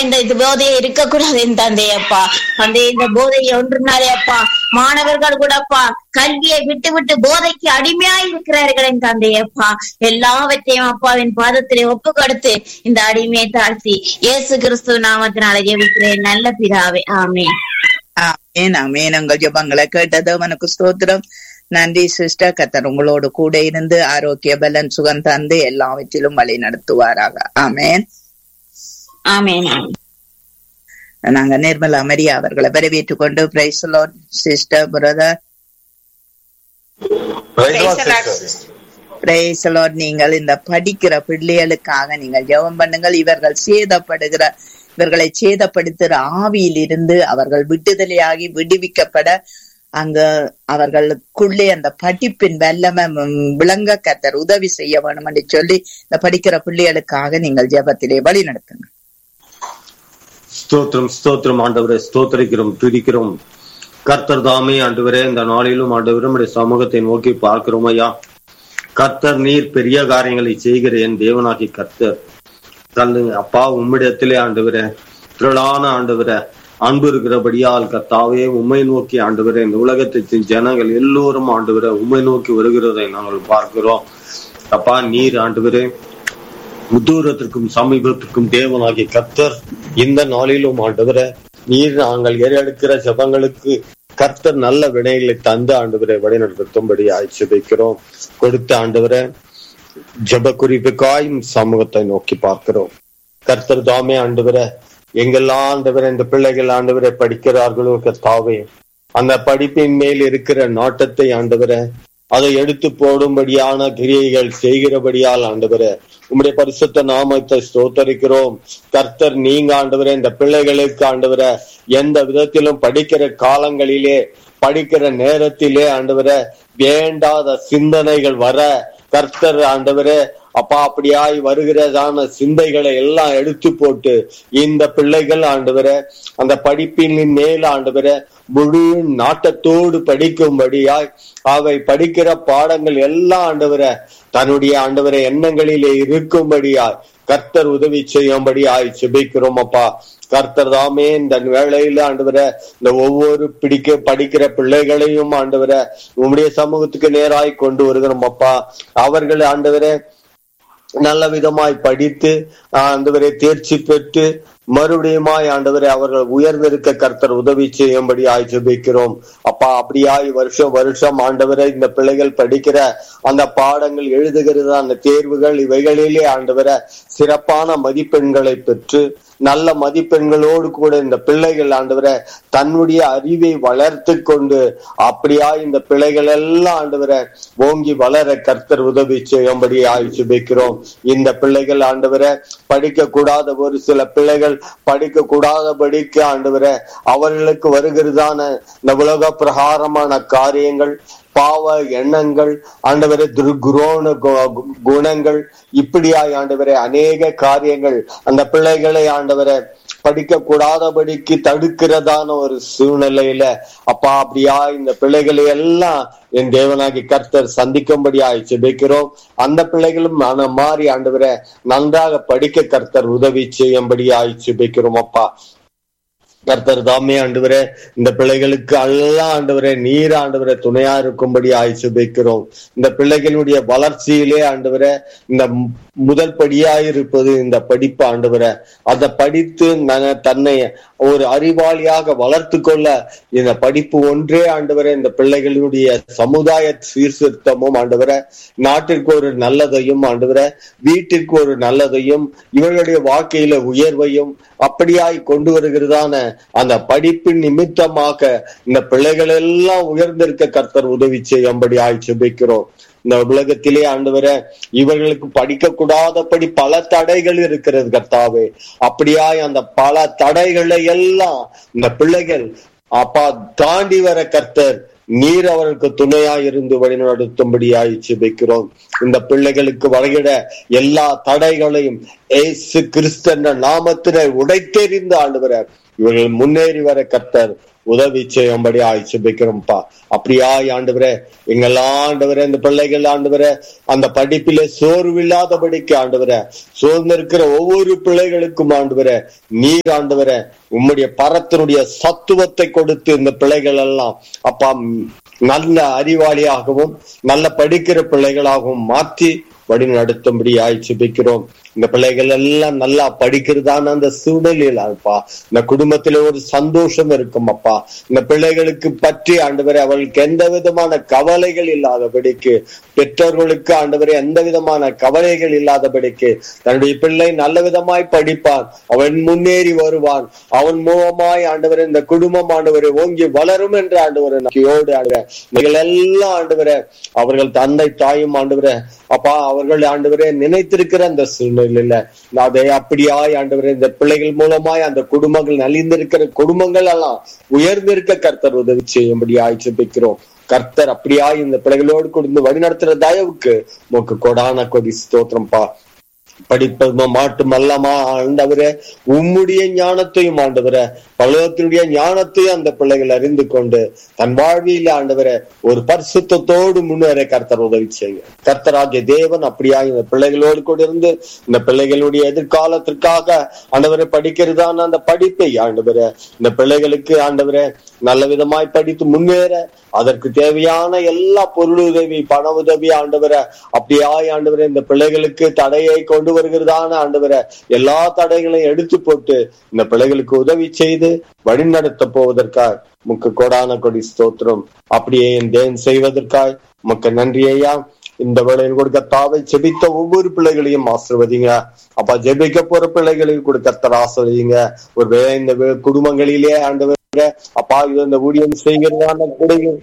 இந்த இது போதையை இருக்கக்கூடாது என் தந்தையப்பா தந்தை இந்த போதையை ஒன்றுனாலே அப்பா மாணவர்கள் கூடப்பா கல்வியை விட்டு விட்டு போதைக்கு அடிமையா இருக்கிறார்கள் என் தந்தையப்பா எல்லாவற்றையும் அப்பாவின் பாதத்திலே ஒப்பு கொடுத்து இந்த அடிமையை தாழ்த்தி இயேசு கிறிஸ்துவ நாமத்தினால ஜெபிக்கிறேன் நல்ல பிதாவே ஆமென் ஆமேன் ஆமேன் உங்கள் ஜெபங்களை கேட்டது அவனுக்கு ஸ்தோத்திரம் நன்றி சிஸ்டர் கத்தர் உங்களோடு கூட இருந்து ஆரோக்கிய பலன் சுகம் தந்து எல்லாவற்றிலும் வழி நடத்துவாராக ஆமேன் ஆமென் ஆமென் நாங்க நிர்மலா மரியா அவர்களை வரவேற்றுக் கொண்டு பிரைஸ் சிஸ்டர் பிரதர் பிரைஸ் நீங்கள் இந்த படிக்கிற பிள்ளைகளுக்காக நீங்கள் ஜெபம் பண்ணுங்கள் இவர்கள் சேதப்படுகிற இவர்களை சேதப்படுத்துகிற ஆவியில் இருந்து அவர்கள் விடுதலையாகி விடுவிக்கப்பட அங்க அவர்களுக்குள்ளே அந்த படிப்பின் வல்லமை ம், விளங்க கத்தர் உதவி செய்ய வேணும் என்று சொல்லி இந்த படிக்கிற பிள்ளைகளுக்காக நீங்கள் ஜெபத்திலே வழி நடத்துங்க ஸ்தோத்திரம் ஸ்தோத்திரம் ஆண்டவரே ஸ்தோத்திரிக்கிறோம் துதிக்கிறோம் கர்த்தர் தாமே ஆண்டவரே இந்த நாளிலும் ஆண்டவரே உம்முடைய சமூகத்தை நோக்கி பார்க்கிறோம் ஐயா கர்த்தர் நீர் பெரிய காரியங்களை செய்கிற என் தேவனாகி கர்த்தர் கல்லு அப்பா உம்மிடத்திலே ஆண்டவரே திரளான ஆண்டவரே அன்பு இருக்கிறபடியால் கர்த்தாவே உம்மை நோக்கி ஆண்டவரே இந்த உலகத்தின் ஜனங்கள் எல்லோரும் ஆண்டவரே உம்மை நோக்கி வருகிறதை நாங்கள் பார்க்கிறோம் அப்பா நீர் ஆண்டவரே தூரத்திற்கும் சமீபத்திற்கும் தேவனாகிய கர்த்தர் இந்த நாளிலும் ஆண்டவரே நீர் நாங்கள் ஏறெடுக்கிற ஜபங்களுக்கு கர்த்தர் நல்ல வினைகளை தந்து ஆண்டவரை வழிநடத்தும்படி ஆய்ச்சிபிக்கிறோம் கொடுத்த ஆண்டவரை ஜப குறிப்புக்காயும் சமூகத்தை நோக்கி பார்க்கிறோம் கர்த்தர் தாமே ஆண்டவரை எங்கெல்லாம் ஆண்டவரை இந்த பிள்ளைகள் ஆண்டவரை படிக்கிறார்களோ கர்த்தாவே அந்த படிப்பின் மேல் இருக்கிற நாட்டத்தை ஆண்டவரை அதை எடுத்து போடும்படியான கிரியைகள் செய்கிறபடியால் ஆண்டவரே உம்முடைய பரிசுத்த நாமத்தை ஸ்தோத்தரிக்கிறோம் கர்த்தர் நீங்க ஆண்டவரே இந்த பிள்ளைகளுக்கு ஆண்டவரே எந்த விதத்திலும் படிக்கிற காலங்களிலே படிக்கிற நேரத்திலே ஆண்டவரே வேண்டாத சிந்தனைகள் வர கர்த்தர் ஆண்டவரே அப்பா அப்படியாய் வருகிறதான சிந்தைகளை எல்லாம் எடுத்து போட்டு இந்த பிள்ளைகள் ஆண்டவரே அந்த படிப்பின் மேல் ஆண்டவரே முழு நாட்டத்தோடு படிக்கும்படியாய் அவை படிக்கிற பாடங்கள் எல்லாம் ஆண்டவரை தன்னுடைய ஆண்டவரை எண்ணங்களிலே இருக்கும்படியாய் கர்த்தர் உதவி செய்யும்படியாய் செபிக்கிறோம் அப்பா கர்த்தர் தாமே இந்த வேளையில ஆண்டவரை இந்த ஒவ்வொரு பிடிக்க படிக்கிற பிள்ளைகளையும் ஆண்டவரை உம்முடைய சமூகத்துக்கு நேராய் கொண்டு வருகிறோம் அப்பா அவர்கள் ஆண்டவரை நல்ல விதமாய் படித்து ஆண்டவரை தேர்ச்சி பெற்று மறுபடியுமாய் ஆண்டவரை அவர்கள் உயர்ந்திருக்க கர்த்தர் உதவி செய்யும்படி ஜெபிக்கிறோம் அப்பா அப்படியாய் வருஷம் வருஷம் ஆண்டவரை இந்த பிள்ளைகள் படிக்கிற அந்த பாடங்கள் எழுதுகிறது அந்த தேர்வுகள் இவைகளிலே ஆண்டவரை சிறப்பான மதிப்பெண்களை பெற்று நல்ல மதிப்பெண்களோடு கூட இந்த பிள்ளைகள் ஆண்டவரை தன்னுடைய அறிவை வளர்த்து கொண்டு அப்படியா இந்த பிள்ளைகள் எல்லாம் ஆண்டவரை ஓங்கி வளர கர்த்தர் உதவி செய்யும்படி ஆய்ச்சிபிக்கிறோம் இந்த பிள்ளைகள் ஆண்டவரை படிக்க கூடாத ஒரு சில பிள்ளைகள் படிக்க கூடாதபடிக்கு ஆண்டவரை அவர்களுக்கு வருகிறதான இந்த உலக பிரகாரமான காரியங்கள் பாவ எண்ணங்கள் ஆண்டவரே துர்குரோண கு- குணங்கள் இப்படியாய் ஆண்டவரே அநேக காரியங்கள் அந்த பிள்ளைகளை ஆண்டவரை படிக்க கூடாதபடிக்கு தடுக்கிறதான ஒரு சூழ்நிலையில அப்பா அப்படியா இந்த பிள்ளைகளை எல்லாம் என் தேவனாகி கர்த்தர் சந்திக்கும்படியாய் ஜெபிக்கிறோம் அந்த பிள்ளைகளும் மனம் மாறி ஆண்டவரை நன்றாக படிக்க கர்த்தர் உதவி செய்யும்படியாய் ஜெபிக்கிறோம் அப்பா கர்த்தர் தாமே ஆண்டவரே இந்த பிள்ளைகளுக்கு எல்லாம் ஆண்டவரே நீர் ஆண்டவரே துணையா இருக்கும்படி ஆய்ச்சிபிக்கிறோம் இந்த பிள்ளைகளுடைய வளர்ச்சியிலே ஆண்டவரே இந்த மு- முதல் படியாய் இருப்பது இந்த படிப்பு ஆண்டவரே அதை படித்து நன- தன்னை ஒரு அறிவாளியாக வளர்த்து கொள்ள இந்த படிப்பு ஒன்றே ஆண்டவரே இந்த பிள்ளைகளுடைய சமுதாய சீர்திருத்தமும் ஆண்டவரே நாட்டிற்கு ஒரு நல்லதையும் ஆண்டவரே வீட்டிற்கு ஒரு நல்லதையும் இவர்களுடைய வாழ்க்கையில உயர்வையும் அப்படியாய் கொண்டு வருகிறதான அந்த படிப்பின் நிமித்தமாக இந்த பிள்ளைகள் எல்லாம் உயர்ந்திருக்க கர்த்தர் உதவி செய்யும்படி ஆய் செபிக்கிறோம் இந்த உலகத்திலே ஆண்டவரே இவர்களுக்கு படிக்க கூடாதபடி பல தடைகள் இருக்கிறது கர்த்தாவே அப்படியாய் அந்த பல தடைகளை எல்லாம் இந்த பிள்ளைகள் அப்பா தாண்டி வர கர்த்தர் நீர் அவர்களுக்கு துணையா இருந்து வழிநடத்தும்படியாய் செபிக்கிறோம் இந்த பிள்ளைகளுக்கு வருகிற எல்லா தடைகளையும் ஏசு கிறிஸ்து என்ற நாமத்தினை உடைத்தெறிந்த ஆண்டவரை இவர்கள் முன்னேறி வர கர்த்தர் உதவி செய்யும்படி ஆய்ச்சிபிக்கிறோம்ப்பா அப்படியாய் ஆண்டவரே எங்கெல்லாம் ஆண்டவரே இந்த பிள்ளைகள் ஆண்டவரே அந்த படிப்பிலே சோர்வில்லாதபடிக்கு ஆண்டவரே சோர்ந்திருக்கிற ஒவ்வொரு பிள்ளைகளுக்கும் ஆண்டவரே நீர் ஆண்டவரே உம்முடைய பரத்தினுடைய சத்துவத்தை கொடுத்து இந்த பிள்ளைகள் எல்லாம் அப்பா நல்ல அறிவாளியாகவும் நல்ல படிக்கிற பிள்ளைகளாகவும் மாற்றி வழி நடத்தும்படி ஆய்ச்சிபிக்கிறோம் இந்த பிள்ளைகள் எல்லாம் நல்லா படிக்கிறதான அந்த சூழலில் அப்பா இந்த குடும்பத்துல ஒரு சந்தோஷம் இருக்கும் அப்பா இந்த பிள்ளைகளுக்கு பற்றி ஆண்டவரை அவர்களுக்கு எந்த விதமான கவலைகள் இல்லாதபடிக்கு பெற்றோர்களுக்கு ஆண்டவரை எந்த விதமான கவலைகள் இல்லாதபடிக்கு தன்னுடைய பிள்ளை நல்ல விதமாய் படிப்பான் அவன் முன்னேறி வருவான் அவன் மூலமாய் ஆண்டவரை இந்த குடும்பம் ஆண்டவரை ஓங்கி வளரும் என்று ஆண்டவரை நம்பிக்கையோடு ஆண்டவரை நீங்கள் எல்லாம் ஆண்டவரை அவர்கள் தந்தை தாயும் ஆண்டவரை அப்பா அவர்கள் ஆண்டவரே நினைத்திருக்கிற அந்த சூழ்நிலையில அதை அப்படியாய் ஆண்டவரே இந்த பிள்ளைகள் மூலமாய் அந்த குடும்பங்கள் நலிந்திருக்கிற குடும்பங்கள் எல்லாம் உயர்ந்திருக்க கர்த்தர் உதவி செய்யும்படி ஆய்ச்சிப்பிக்கிறோம் கர்த்தர் அப்படியாய் இந்த பிள்ளைகளோடு கொடுத்து வழிநடத்துற தயவுக்கு உமக்கு கொடான கொடி ஸ்தோத்திரம்ப்பா படிப்பது மட்டுமல்லமா ஆண்டவரே உம்முடைய ஞானத்தையும் ஆண்டவரே பலவத்தினுடைய ஞானத்தையும் அந்த பிள்ளைகள் அறிந்து கொண்டு தன் வாழ்வியில் ஆண்டவரே ஒரு பரிசுத்தத்தோடு முன்னேற கர்த்தர் உதவி செய்ய கர்த்தராகிய தேவன் அப்படியா இந்த பிள்ளைகளோடு கூட இருந்து இந்த பிள்ளைகளுடைய எதிர்காலத்திற்காக ஆண்டவரை படிக்கிறதான அந்த படிப்பை ஆண்டவரே இந்த பிள்ளைகளுக்கு ஆண்டவரே நல்ல விதமாய் படித்து முன்னேற அதற்கு தேவையான எல்லா பொருளுதவி பண உதவி ஆண்டவரை அப்படியாய் ஆண்டவரை இந்த பிள்ளைகளுக்கு தடையை கொண்டு வருகிறதான ஆண்டவரை எல்லா தடைகளையும் எடுத்து போட்டு இந்த பிள்ளைகளுக்கு உதவி செய்து வழிநடத்த போவதற்காய் முக்கு கொடான கொடி ஸ்தோத்திரம் அப்படியே என் தேவன் செய்வதற்காய் முக்க நன்றி ஐயா இந்த வேளையில் கொடுக்க தாவை செபித்த ஒவ்வொரு பிள்ளைகளையும் ஆசிர்வதிங்க அப்பா ஜெபிக்க போற பிள்ளைகளையும் கொடுக்க ஆசிர்வதிங்க ஒரு வேளை இந்த வே- குடும்பங்களிலே ஆண்டவர் அப்பா இது இந்த ஊழியம் செய்கிறதான குடையும்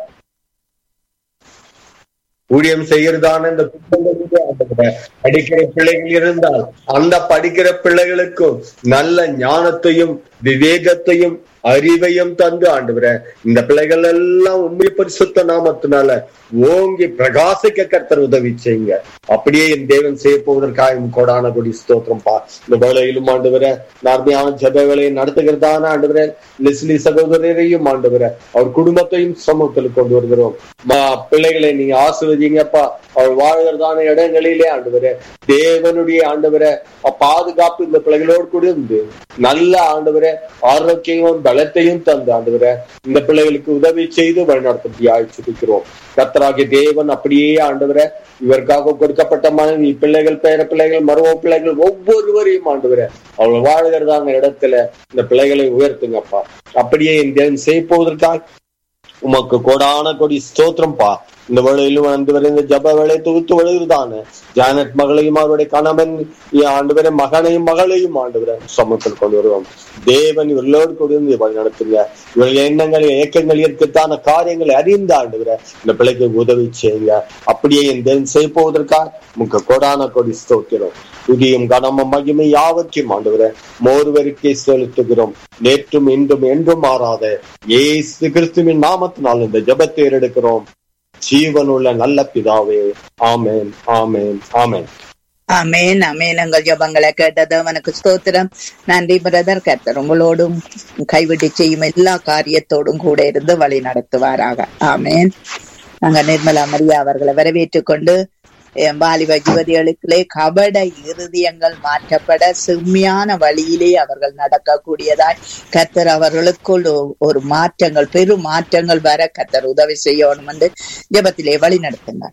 ஊழியம் செய்கிறதான இந்த குடும்பங்களிலே ஆண்டவரே, படிக்கிற பிள்ளைகள் இருந்தால் அந்த படிக்கிற பிள்ளைகளுக்கும் நல்ல ஞானத்தையும் விவேகத்தையும் அறிவையும் தந்து ஆண்டவரே இந்த பிள்ளைகள் எல்லாம் உண்மை பரிசுத்த நாமத்தினால ஓங்கி பிரகாசிக்க கர்த்தர் உதவி செய்யுங்க அப்படியே என் தேவன் செய்ய போவதற்காக உம் கோடான கொடி ஸ்தோத்திரம் பா இந்த வேலையிலும் ஆண்டவரே நார்மையான ஜபங்களை நடத்துகிறதான ஆண்டவரே லெஸ்லி சகோதரரையும் ஆண்டவரே அவர் குடும்பத்தையும் சமூகத்தில் கொண்டு வருகிறோம் மா பிள்ளைகளை நீங்க ஆசிர்வதிங்கப்பா அவர் வாழ்கிறதான இடங்களிலே ஆண்டவரே தேவனுடைய ஆண்டவரே பாதுகாப்பு இந்த பிள்ளைகளோடு கூட இருந்து நல்ல ஆண்டவரே ஆரோக்கியமும் பலத்தையும் தந்து ஆண்டவரே இந்த பிள்ளைகளுக்கு உதவி செய்து வழிநடத்தி ஆய்ச்சிருக்கிறோம் கர்த்தராகிய தேவன் அப்படியே ஆண்டவரே இவருக்காக கொடுக்கப்பட்ட மனைவி பிள்ளைகள் பேர பிள்ளைகள் மரும பிள்ளைகள் ஒவ்வொருவரையும் ஆண்டவரே அவள் வாழ்கிறதான இடத்துல இந்த பிள்ளைகளை உயர்த்துங்கப்பா அப்படியே என் தேவன் செய்ய போவதற்காக உமக்கு கோடான கொடி ஸ்தோத்திரம்பா இந்த வேளையிலும் ஆண்டு வரை இந்த ஜப வேலை தொகுத்து வருகிறதான ஜானட் மகளையும் அவருடைய கணவன் ஆண்டு வரை மகனையும் மகளையும் ஆண்டு வரை சமூகத்தில் கொண்டு வருவோம் தேவன் இவர்களோடு கூட இருந்து வழி நடத்துங்க இவர்கள் எண்ணங்கள் ஏக்கங்கள் இருக்கத்தான காரியங்களை அறிந்து ஆண்டு வரை இந்த பிள்ளைக்கு உதவி செய்யுங்க அப்படியே என் தேவன் செய்ய போவதற்காக முக்க கோடான கொடி ஸ்தோத்திரம் துதியும் கனமும் மகிமை யாவற்றையும் ஆண்டவரே மோர்வருக்கே செலுத்துகிறோம் நேற்றும் இன்றும் என்றும் மாறாத ஏசு கிறிஸ்துவின் நாமத்தினால் இந்த ஜெபத்தை எடுக்கிறோம் ஜீவனுள்ள நல்ல பிதாவே ஆமென் ஆமென் ஆமென் அமேன் அமேன் எங்கள் ஜபங்களை கேட்டது அவனுக்கு ஸ்தோத்திரம் நன்றி பிரதர் கர்த்தர் உங்களோடும் கைவிட்டு செய்யும் எல்லா காரியத்தோடும் கூட இருந்து வழி நடத்துவாராக ஆமேன் நாங்க நிர்மலா மரியா அவர்களை வரவேற்றுக் கொண்டு என் வாலிப யுவதிகளுக்குள்ளே கபட இருதயங்கள் மாற்றப்பட செம்மையான வழியிலே அவர்கள் நடக்கக்கூடியதாய் கர்த்தர் அவர்களுக்குள் ஒ- ஒரு மாற்றங்கள் பெரும் மாற்றங்கள் வர கர்த்தர் உதவி செய்யணும் என்று ஜெபத்திலே வழி நடத்தினார்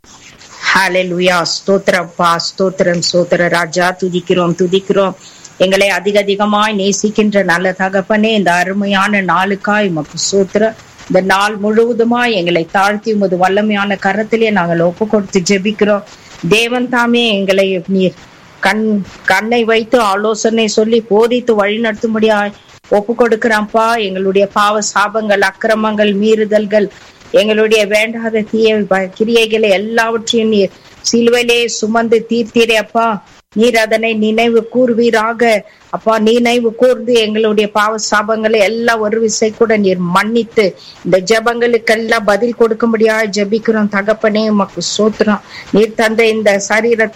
ஹalleluya ஸ்தோத்திரப்பா ஸ்தோத்திரம் ஸ்தோத்திர ராஜா துதிக்கிறோம் துதிக்கிறோம் எங்களை அதிக அதிகமாய் நேசிக்கின்ற நல்ல தகப்பனே இந்த அருமையான நாளுக்காய் உமக்கு ஸ்தோத்திரம் இந்த நாள் முழுவதுமாய் எங்களை தாழ்த்தி உமது வல்லமையான கரத்திலே நாங்கள் ஒப்பு கொடுத்து ஜெபிக்கிறோம் தேவன் தாமே எங்களை நீர் கண் கண்ணை வைத்து ஆலோசனை சொல்லி போதித்து வழி நடத்தும்படியாய் ஒப்பு கொடுக்கிறோம்ப்பா எங்களுடைய பாவ சாபங்கள் அக்கிரமங்கள் மீறுதல்கள் எங்களுடைய வேண்டாத தீய ப- கிரியைகளை எல்லாவற்றையும் நீர் சிலுவையிலே சுமந்து தீர்த்தீரே அப்பா நீர் அதனை நினைவு கூர்வீராக அப்பா நினைவு கூர்ந்து எங்களுடைய பாவ சாபங்களை எல்லாம் ஒரு விசை கூட நீர் மன்னித்து இந்த ஜெபங்களுக்கெல்லாம் பதில் கொடுக்கும்படியா ஜெபிக்கிறோம் தகப்பனே உமக்கு சோத்திரம் நீர் தந்த இந்த சரீரத்தை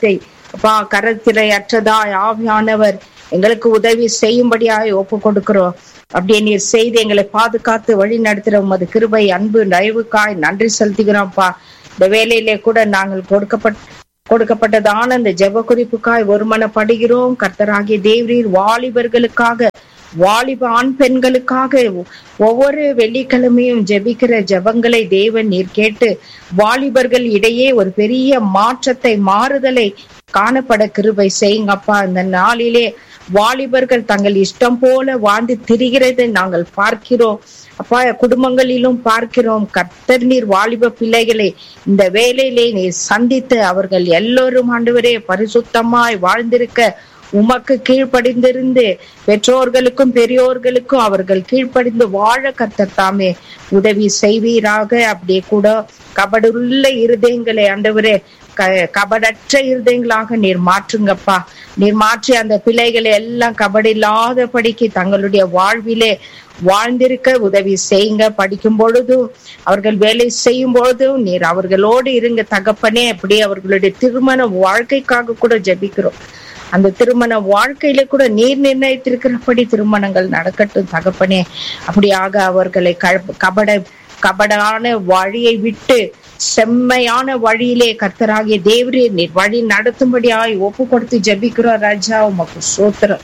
அப்பா கரத்திரை அற்றதாய் ஆவியானவர் எங்களுக்கு உதவி செய்யும்படியாய் ஒப்பு கொடுக்கிறோம் அப்படியே நீர் செய்து எங்களை பாதுகாத்து வழி நடத்துற உமது கிருபை அன்பு தயவுக்காய் நன்றி செலுத்துகிறோம்ப்பா இந்த வேலையிலே கூட நாங்கள் கொடுக்கப்பட்ட கொடுக்கப்பட்டதான இந்த ஜெப குறிப்புக்காய் ஒருமனப்படுகிறோம் கர்த்தராகிய தேவரீர் வாலிபர்களுக்காக வாலிப ஆண் பெண்களுக்காக ஒவ்வொரு வெள்ளிக்கிழமையும் ஜெபிக்கிற ஜெபங்களை தேவன் நீர் கேட்டு வாலிபர்கள் இடையே ஒரு பெரிய மாற்றத்தை மாறுதலை காணப்பட கிருபை செய்யுங்கப்பா இந்த நாளிலே வாலிபர்கள் தங்கள் இஷ்டம் போல வாழ்ந்து திரிகிறதை நாங்கள் பார்க்கிறோம் அப்பா குடும்பங்களிலும் பார்க்கிறோம் கர்த்தர் நீர் வாலிப பிள்ளைகளை இந்த வேலையிலே நீர் சந்தித்து அவர்கள் எல்லோரும் ஆண்டவரே பரிசுத்தமாய் வாழ்ந்திருக்க உமக்கு கீழ்ப்படிந்திருந்து பெற்றோர்களுக்கும் பெரியோர்களுக்கும் அவர்கள் கீழ்ப்படிந்து வாழ கர்த்தர் தாமே உதவி செய்வீராக அப்படியே கூட கபடுள்ள இருதயங்களை ஆண்டவரே க- கபடற்ற இருதயங்களாக நீர் மாற்றுங்கப்பா நீர் மாற்றி அந்த பிள்ளைகளை எல்லாம் கபடி இல்லாதபடிக்கு தங்களுடைய வாழ்விலே வாழ்ந்திருக்க உதவி செய்யுங்க படிக்கும் பொழுதும் அவர்கள் வேலை செய்யும் பொழுதும் நீர் அவர்களோடு இருங்க தகப்பனே அப்படி அவர்களுடைய திருமண வாழ்க்கைக்காக கூட ஜெபிக்கிறோம் அந்த திருமண வாழ்க்கையில கூட நீர் நிர்ணயித்திருக்கிறபடி திருமணங்கள் நடக்கட்டும் தகப்பனே அப்படியாக அவர்களை க- கபட கபடான வழியை விட்டு செம்மையான வழியிலே கர்த்தராகிய தேவரே நீர் வழி நடத்தும்படியாய் ஒப்பு கொடுத்து ஜெபிக்கிறோம் ராஜா உமக்கு சோத்திரம்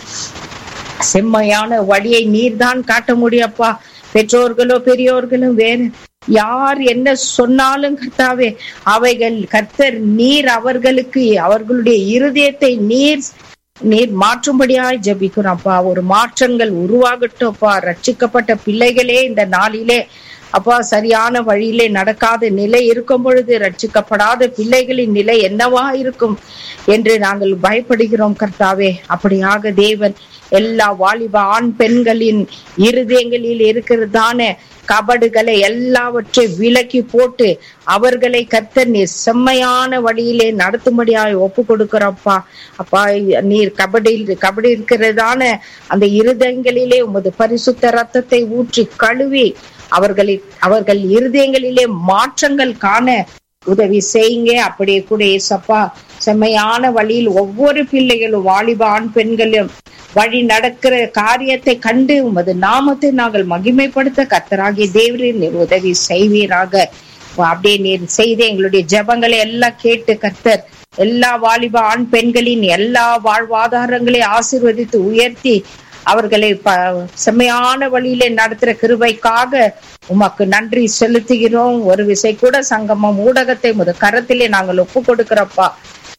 செம்மையான வழியை நீர்தான் காட்ட முடியப்பா பெற்றோர்களோ பெரியோர்களோ வேறு யார் என்ன சொன்னாலும் கர்த்தாவே அவைகள் கர்த்தர் நீர் அவர்களுக்கு அவர்களுடைய இருதயத்தை நீர் நீர் மாற்றும்படியாய் ஜெபிக்கிறோம்ப்பா ஒரு மாற்றங்கள் உருவாகட்டும்ப்பா ரட்சிக்கப்பட்ட பிள்ளைகளே இந்த நாளிலே அப்பா சரியான வழியிலே நடக்காத நிலை இருக்கும் பொழுது ரட்சிக்கப்படாத பிள்ளைகளின் நிலை என்னவா இருக்கும் என்று நாங்கள் பயப்படுகிறோம் கர்த்தாவே அப்படியாக தேவன் எல்லா வாலிப ஆண் பெண்களின் இருதயங்களில் இருக்கிறதான கபடுகளை எல்லாவற்றை விலக்கி போட்டு அவர்களை கர்த்தர் நீர் செம்மையான வழியிலே நடத்தும்படியாய் ஒப்பு கொடுக்கிறப்பா அப்பா நீர் கபடி கபடி இருக்கிறதான அந்த இருதயங்களிலே உமது பரிசுத்த ரத்தத்தை ஊற்றி கழுவி அவர்களை அவர்கள் இருதயங்களிலே மாற்றங்கள் காண உதவி செய்யுங்க அப்படியே கூட ஏசப்பா செம்மையான வழியில் ஒவ்வொரு பிள்ளைகளும் வாலிப ஆண் பெண்களும் வழி நடக்கிற காரியத்தை கண்டு உமது நாமத்தை நாங்கள் மகிமைப்படுத்த கர்த்தராகிய தேவரின் நீர் உதவி செய்வீராக அப்படியே நீர் செய்த எங்களுடைய ஜெபங்களை எல்லாம் கேட்டு கர்த்தர் எல்லா வாலிப ஆண் பெண்களின் எல்லா வாழ்வாதாரங்களை ஆசீர்வதித்து உயர்த்தி அவர்களை ப- செம்மையான வழியிலே நடத்துற கிருபைக்காக உமக்கு நன்றி செலுத்துகிறோம் ஒரு விசை கூட சங்கமம் ஊடகத்தை முத கரத்திலே நாங்கள் ஒப்பு கொடுக்கிறப்பா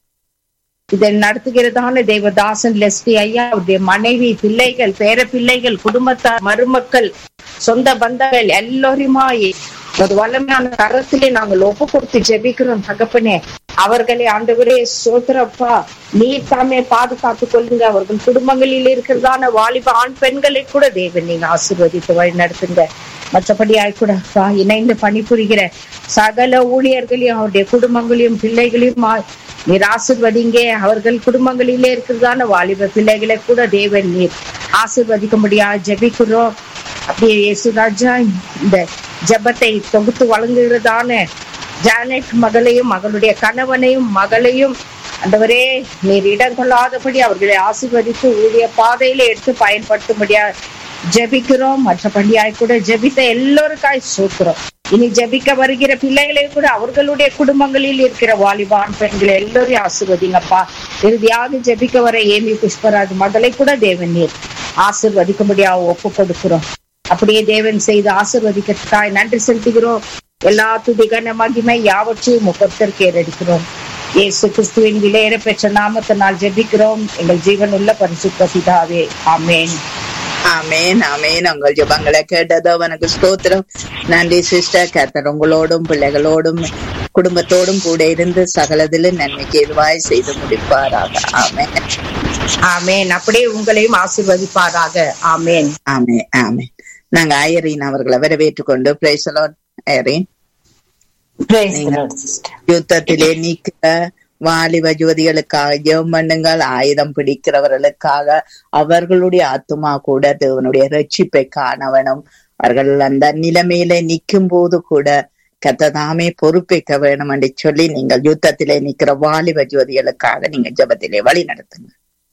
இதை நடத்துகிறதான தேவதாசன் லெஸ்லி ஐயா அவருடைய மனைவி பிள்ளைகள் பேர பிள்ளைகள் குடும்பத்தார் மருமக்கள் சொந்த பந்தங்கள் எல்லோருமாய் ஒரு வல்லமையான கரத்திலே நாங்கள் ஒப்பு கொடுத்து ஜெபிக்கிறோம் தகப்பனே அவர்களை ஆண்டவரே சோதரப்பா நீர் தாமே பாதுகாத்து கொள்ளுங்க அவர்கள் குடும்பங்களில் இருக்கிறதான வாலிப ஆண் பெண்களை கூட தேவன் நீங்க ஆசீர்வதித்து வழி நடத்துங்க மற்றபடியாய் கூட அப்பா, இணைந்து பணிபுரிகிற சகல ஊழியர்களையும் அவருடைய குடும்பங்களையும் பிள்ளைகளையும் ஆ- நீர் ஆசிர்வதிங்க அவர்கள் குடும்பங்களிலே இருக்கிறதான வாலிப பிள்ளைகளை கூட தேவன் நீர் ஆசிர்வதிக்கும்படியா ஜெபிக்கிறோம் அப்படியே இயேசுராஜா இந்த ஜெபத்தை தொகுத்து வழங்குகிறதான ஜானட் மகளையும் மகளுடைய கணவனையும் மகளையும் ஆண்டவரே நீர் இடம் கொள்ளாதபடி அவர்களை ஆசீர்வதித்து ஊழிய பாதையில எடுத்து பயன்படுத்தும்படியா ஜெபிக்கிறோம் மற்றபடியாய் கூட ஜெபித்த எல்லோருக்காய் சூக்கிறோம் இனி ஜெபிக்க வருகிற பிள்ளைகளை கூட அவர்களுடைய குடும்பங்களில் இருக்கிற வாலிபான் பெண்களை எல்லோரையும் ஆசீர்வதிங்கப்பா இறுதியாக ஜெபிக்க வர ஏமி புஷ்பராஜ் மகளை கூட தேவன் நீர் ஆசிர்வதிக்கும்படியாக ஒப்பு கொடுக்கிறோம் அப்படியே தேவன் செய்து ஆசிர்வதிக்கிறதுக்காய் நன்றி செலுத்துகிறோம் எல்லா துதிகன மகிமை யாவற்றையும் முகத்திற்கு ஏறடிக்கிறோம் இயேசு கிறிஸ்துவின் விலையேற பெற்ற நாமத்தினால் ஜெபிக்கிறோம் எங்கள் ஜீவன் உள்ள பரிசுத்த பிதாவே ஆமென் ஆமேன் ஆமேன் உங்கள் ஜெபங்களை கேட்டதோ உனக்கு ஸ்தோத்திரம் நன்றி சிஸ்டர் கர்த்தர் உங்களோடும் பிள்ளைகளோடும் குடும்பத்தோடும் கூட இருந்து சகலதிலும் நன்மைக்கு எதுவாய் செய்து முடிப்பாராக ஆமேன் ஆமென் அப்படியே உங்களையும் ஆசீர்வதிப்பாராக ஆமென் ஆமே ஆமே நாங்க ஐயரின் அவர்களை வரவேற்றுக் கொண்டு பிரைசலோன் ஐயரின் Praise the நீங்க Lord, sister. யுத்தத்திலே நீக்கிற வாலிப ஜோதிகளுக்காக ஜெபம் பண்ணுங்கள் ஆயுதம் பிடிக்கிறவர்களுக்காக அவர்களுடைய ஆத்துமா கூட தேவனுடைய ரட்சிப்பை காணவனும் அவர்கள் அந்த நிலைமையில நிற்கும் போது கூட கத்ததாமே பொறுப்பேற்க வேணும் என்று சொல்லி நீங்கள் யுத்தத்திலே நிக்கிற வாலிப ஜோதிகளுக்காக நீங்க ஜெபத்திலே வழி நடத்துங்க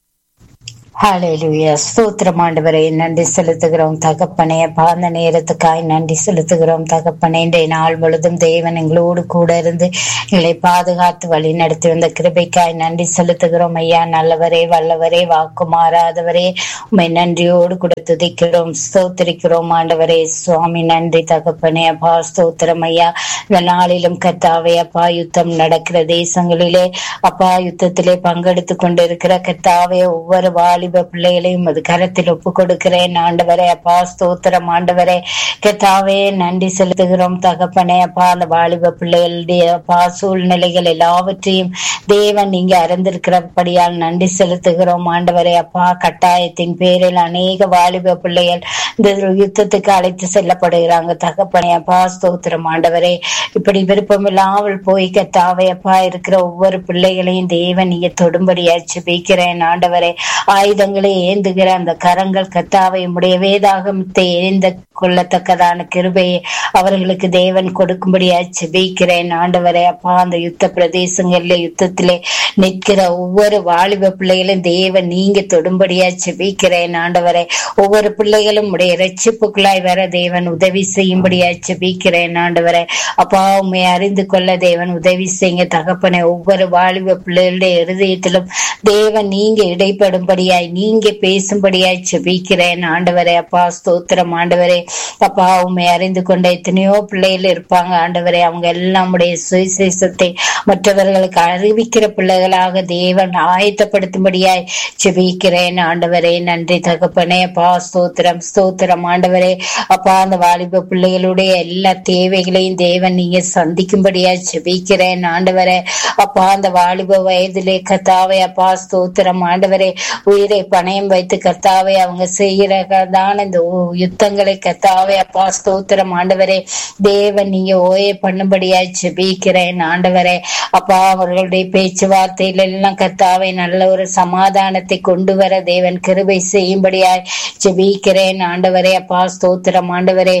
ஹalleluya ஸ்தோத்திரம் ஆண்டவரே நன்றி செலுத்துகிறோம் தகப்பனே அப்பா அந்த நேரத்துக்காய் நன்றி செலுத்துகிறோம் தகப்பனே இன்றைய நாள் முழுதும் தேவன் எங்களோடு கூட இருந்து எங்களை பாதுகாத்து வழி நடத்தி வந்த கிருபைக்காய் நன்றி செலுத்துகிறோம் ஐயா நல்லவரே வல்லவரே வாக்கு மாறாதவரே உண்மை நன்றியோடு கூட துதிக்கிறோம் ஸ்தோத்திரிக்கிறோம் ஆண்டவரே சுவாமி நன்றி தகப்பனே அப்பா ஸ்தோத்திரம் ஐயா இந்த நாளிலும் கத்தாவே அப்பா யுத்தம் நடக்கிற தேசங்களிலே அப்பா யுத்தத்திலே பங்கெடுத்து கொண்டிருக்கிற கத்தாவே ஒவ்வொரு வாலிப பிள்ளைகளையும் அது கரத்தில் ஒப்பு கொடுக்கிறேன் ஆண்டவரே அப்பா ஸ்தோத்திரம் ஆண்டவரே கத்தாவே நன்றி செலுத்துகிறோம் தகப்பனே அப்பா அந்த வாலிப பிள்ளைகளுடைய அப்பா சூழ்நிலைகள் எல்லாவற்றையும் தேவன் நீங்க அறிந்திருக்கிறபடியால் நன்றி செலுத்துகிறோம் ஆண்டவரே அப்பா கட்டாயத்தின் பேரில் அநேக வாலிப பிள்ளைகள் இந்த யுத்தத்துக்கு அழைத்து செல்லப்படுகிறாங்க தகப்பனே அப்பா ஸ்தோத்திரம் ஆண்டவரே இப்படி விருப்பமில்லாமல் போய் கத்தாவே அப்பா இருக்கிற ஒவ்வொரு பிள்ளைகளையும் தேவன் நீங்க தொடும்படியா ஜெபிக்கிறேன் ஆண்டவரே ஆயுதங்களை ஏந்துகிற அந்த கரங்கள் கத்தாவை உடைய வேதாகமத்தை ஏந்த கொள்ளத்தக்கதான கிருபையை அவர்களுக்கு தேவன் கொடுக்கும்படியா ஜெபிக்கிறேன் ஆண்டவரே அப்பா அந்த யுத்த பிரதேசங்கள்ல யுத்தத்திலே நிற்கிற ஒவ்வொரு வாலிப பிள்ளைகளும் தேவன் நீங்க தொடும்படியா ஜெபிக்கிறேன் ஆண்டவரே ஒவ்வொரு பிள்ளைகளும் உடைய ரட்சிப்புக்குள்ளாய் வர தேவன் உதவி செய்யும்படியா ஜெபிக்கிறேன் ஆண்டவரே அப்பா உண்மை அறிந்து கொள்ள தேவன் உதவி செய்யுங்க தகப்பனே ஒவ்வொரு வாலிப பிள்ளைகளுடைய இருதயத்திலும் தேவன் நீங்க இடைப்படும்படியாய் நீங்க பேசும்படியாய் ஜெபிக்கிறேன் ஆண்டவரே அப்பா ஸ்தோத்திரம் ஆண்டவரே அப்பா உண்மை அறிந்து கொண்ட எத்தனையோ பிள்ளைகள் இருப்பாங்க ஆண்டவரே அவங்க எல்லாம் உடைய சுவிசேஷத்தை மற்றவர்களுக்கு அறிவிக்கிற பிள்ளைகளாக தேவன் ஆயத்தப்படுத்தும்படியாய் ஜெபிக்கிறேன் ஆண்டவரே நன்றி தகப்பனே அப்பா ஸ்தோத்திரம் ஸ்தோத்திரம் ஆண்டவரே அப்பா அந்த வாலிப பிள்ளைகளுடைய எல்லா தேவைகளையும் தேவன் நீங்க சந்திக்கும்படியாய் ஜெபிக்கிறேன் ஆண்டவரே அப்பா அந்த வாலிப வயதிலே கத்தாவே அப்பா ஸ்தோத்திரம் ஆண்டவரே உயிரை பணயம் வைத்து கத்தாவே அவங்க செய்கிறதான இந்த உ- யுத்தங்களை கத்தாவே அப்பா ஸ்தோத்திரம் ஆண்டவரே தேவன் நீங்க ஓயே பண்ணும்படியாய் ஜெபிக்கிறேன் ஆண்டவரே அப்பா அவர்களுடைய பேச்சுவார்த்தையில எல்லாம் கத்தாவே நல்ல ஒரு சமாதானத்தை கொண்டு வர தேவன் கிருபை செய்யும்படியாய் ஜெபிக்கிறேன் ஆண்டவரே அப்பா ஸ்தோத்திரம் ஆண்டவரே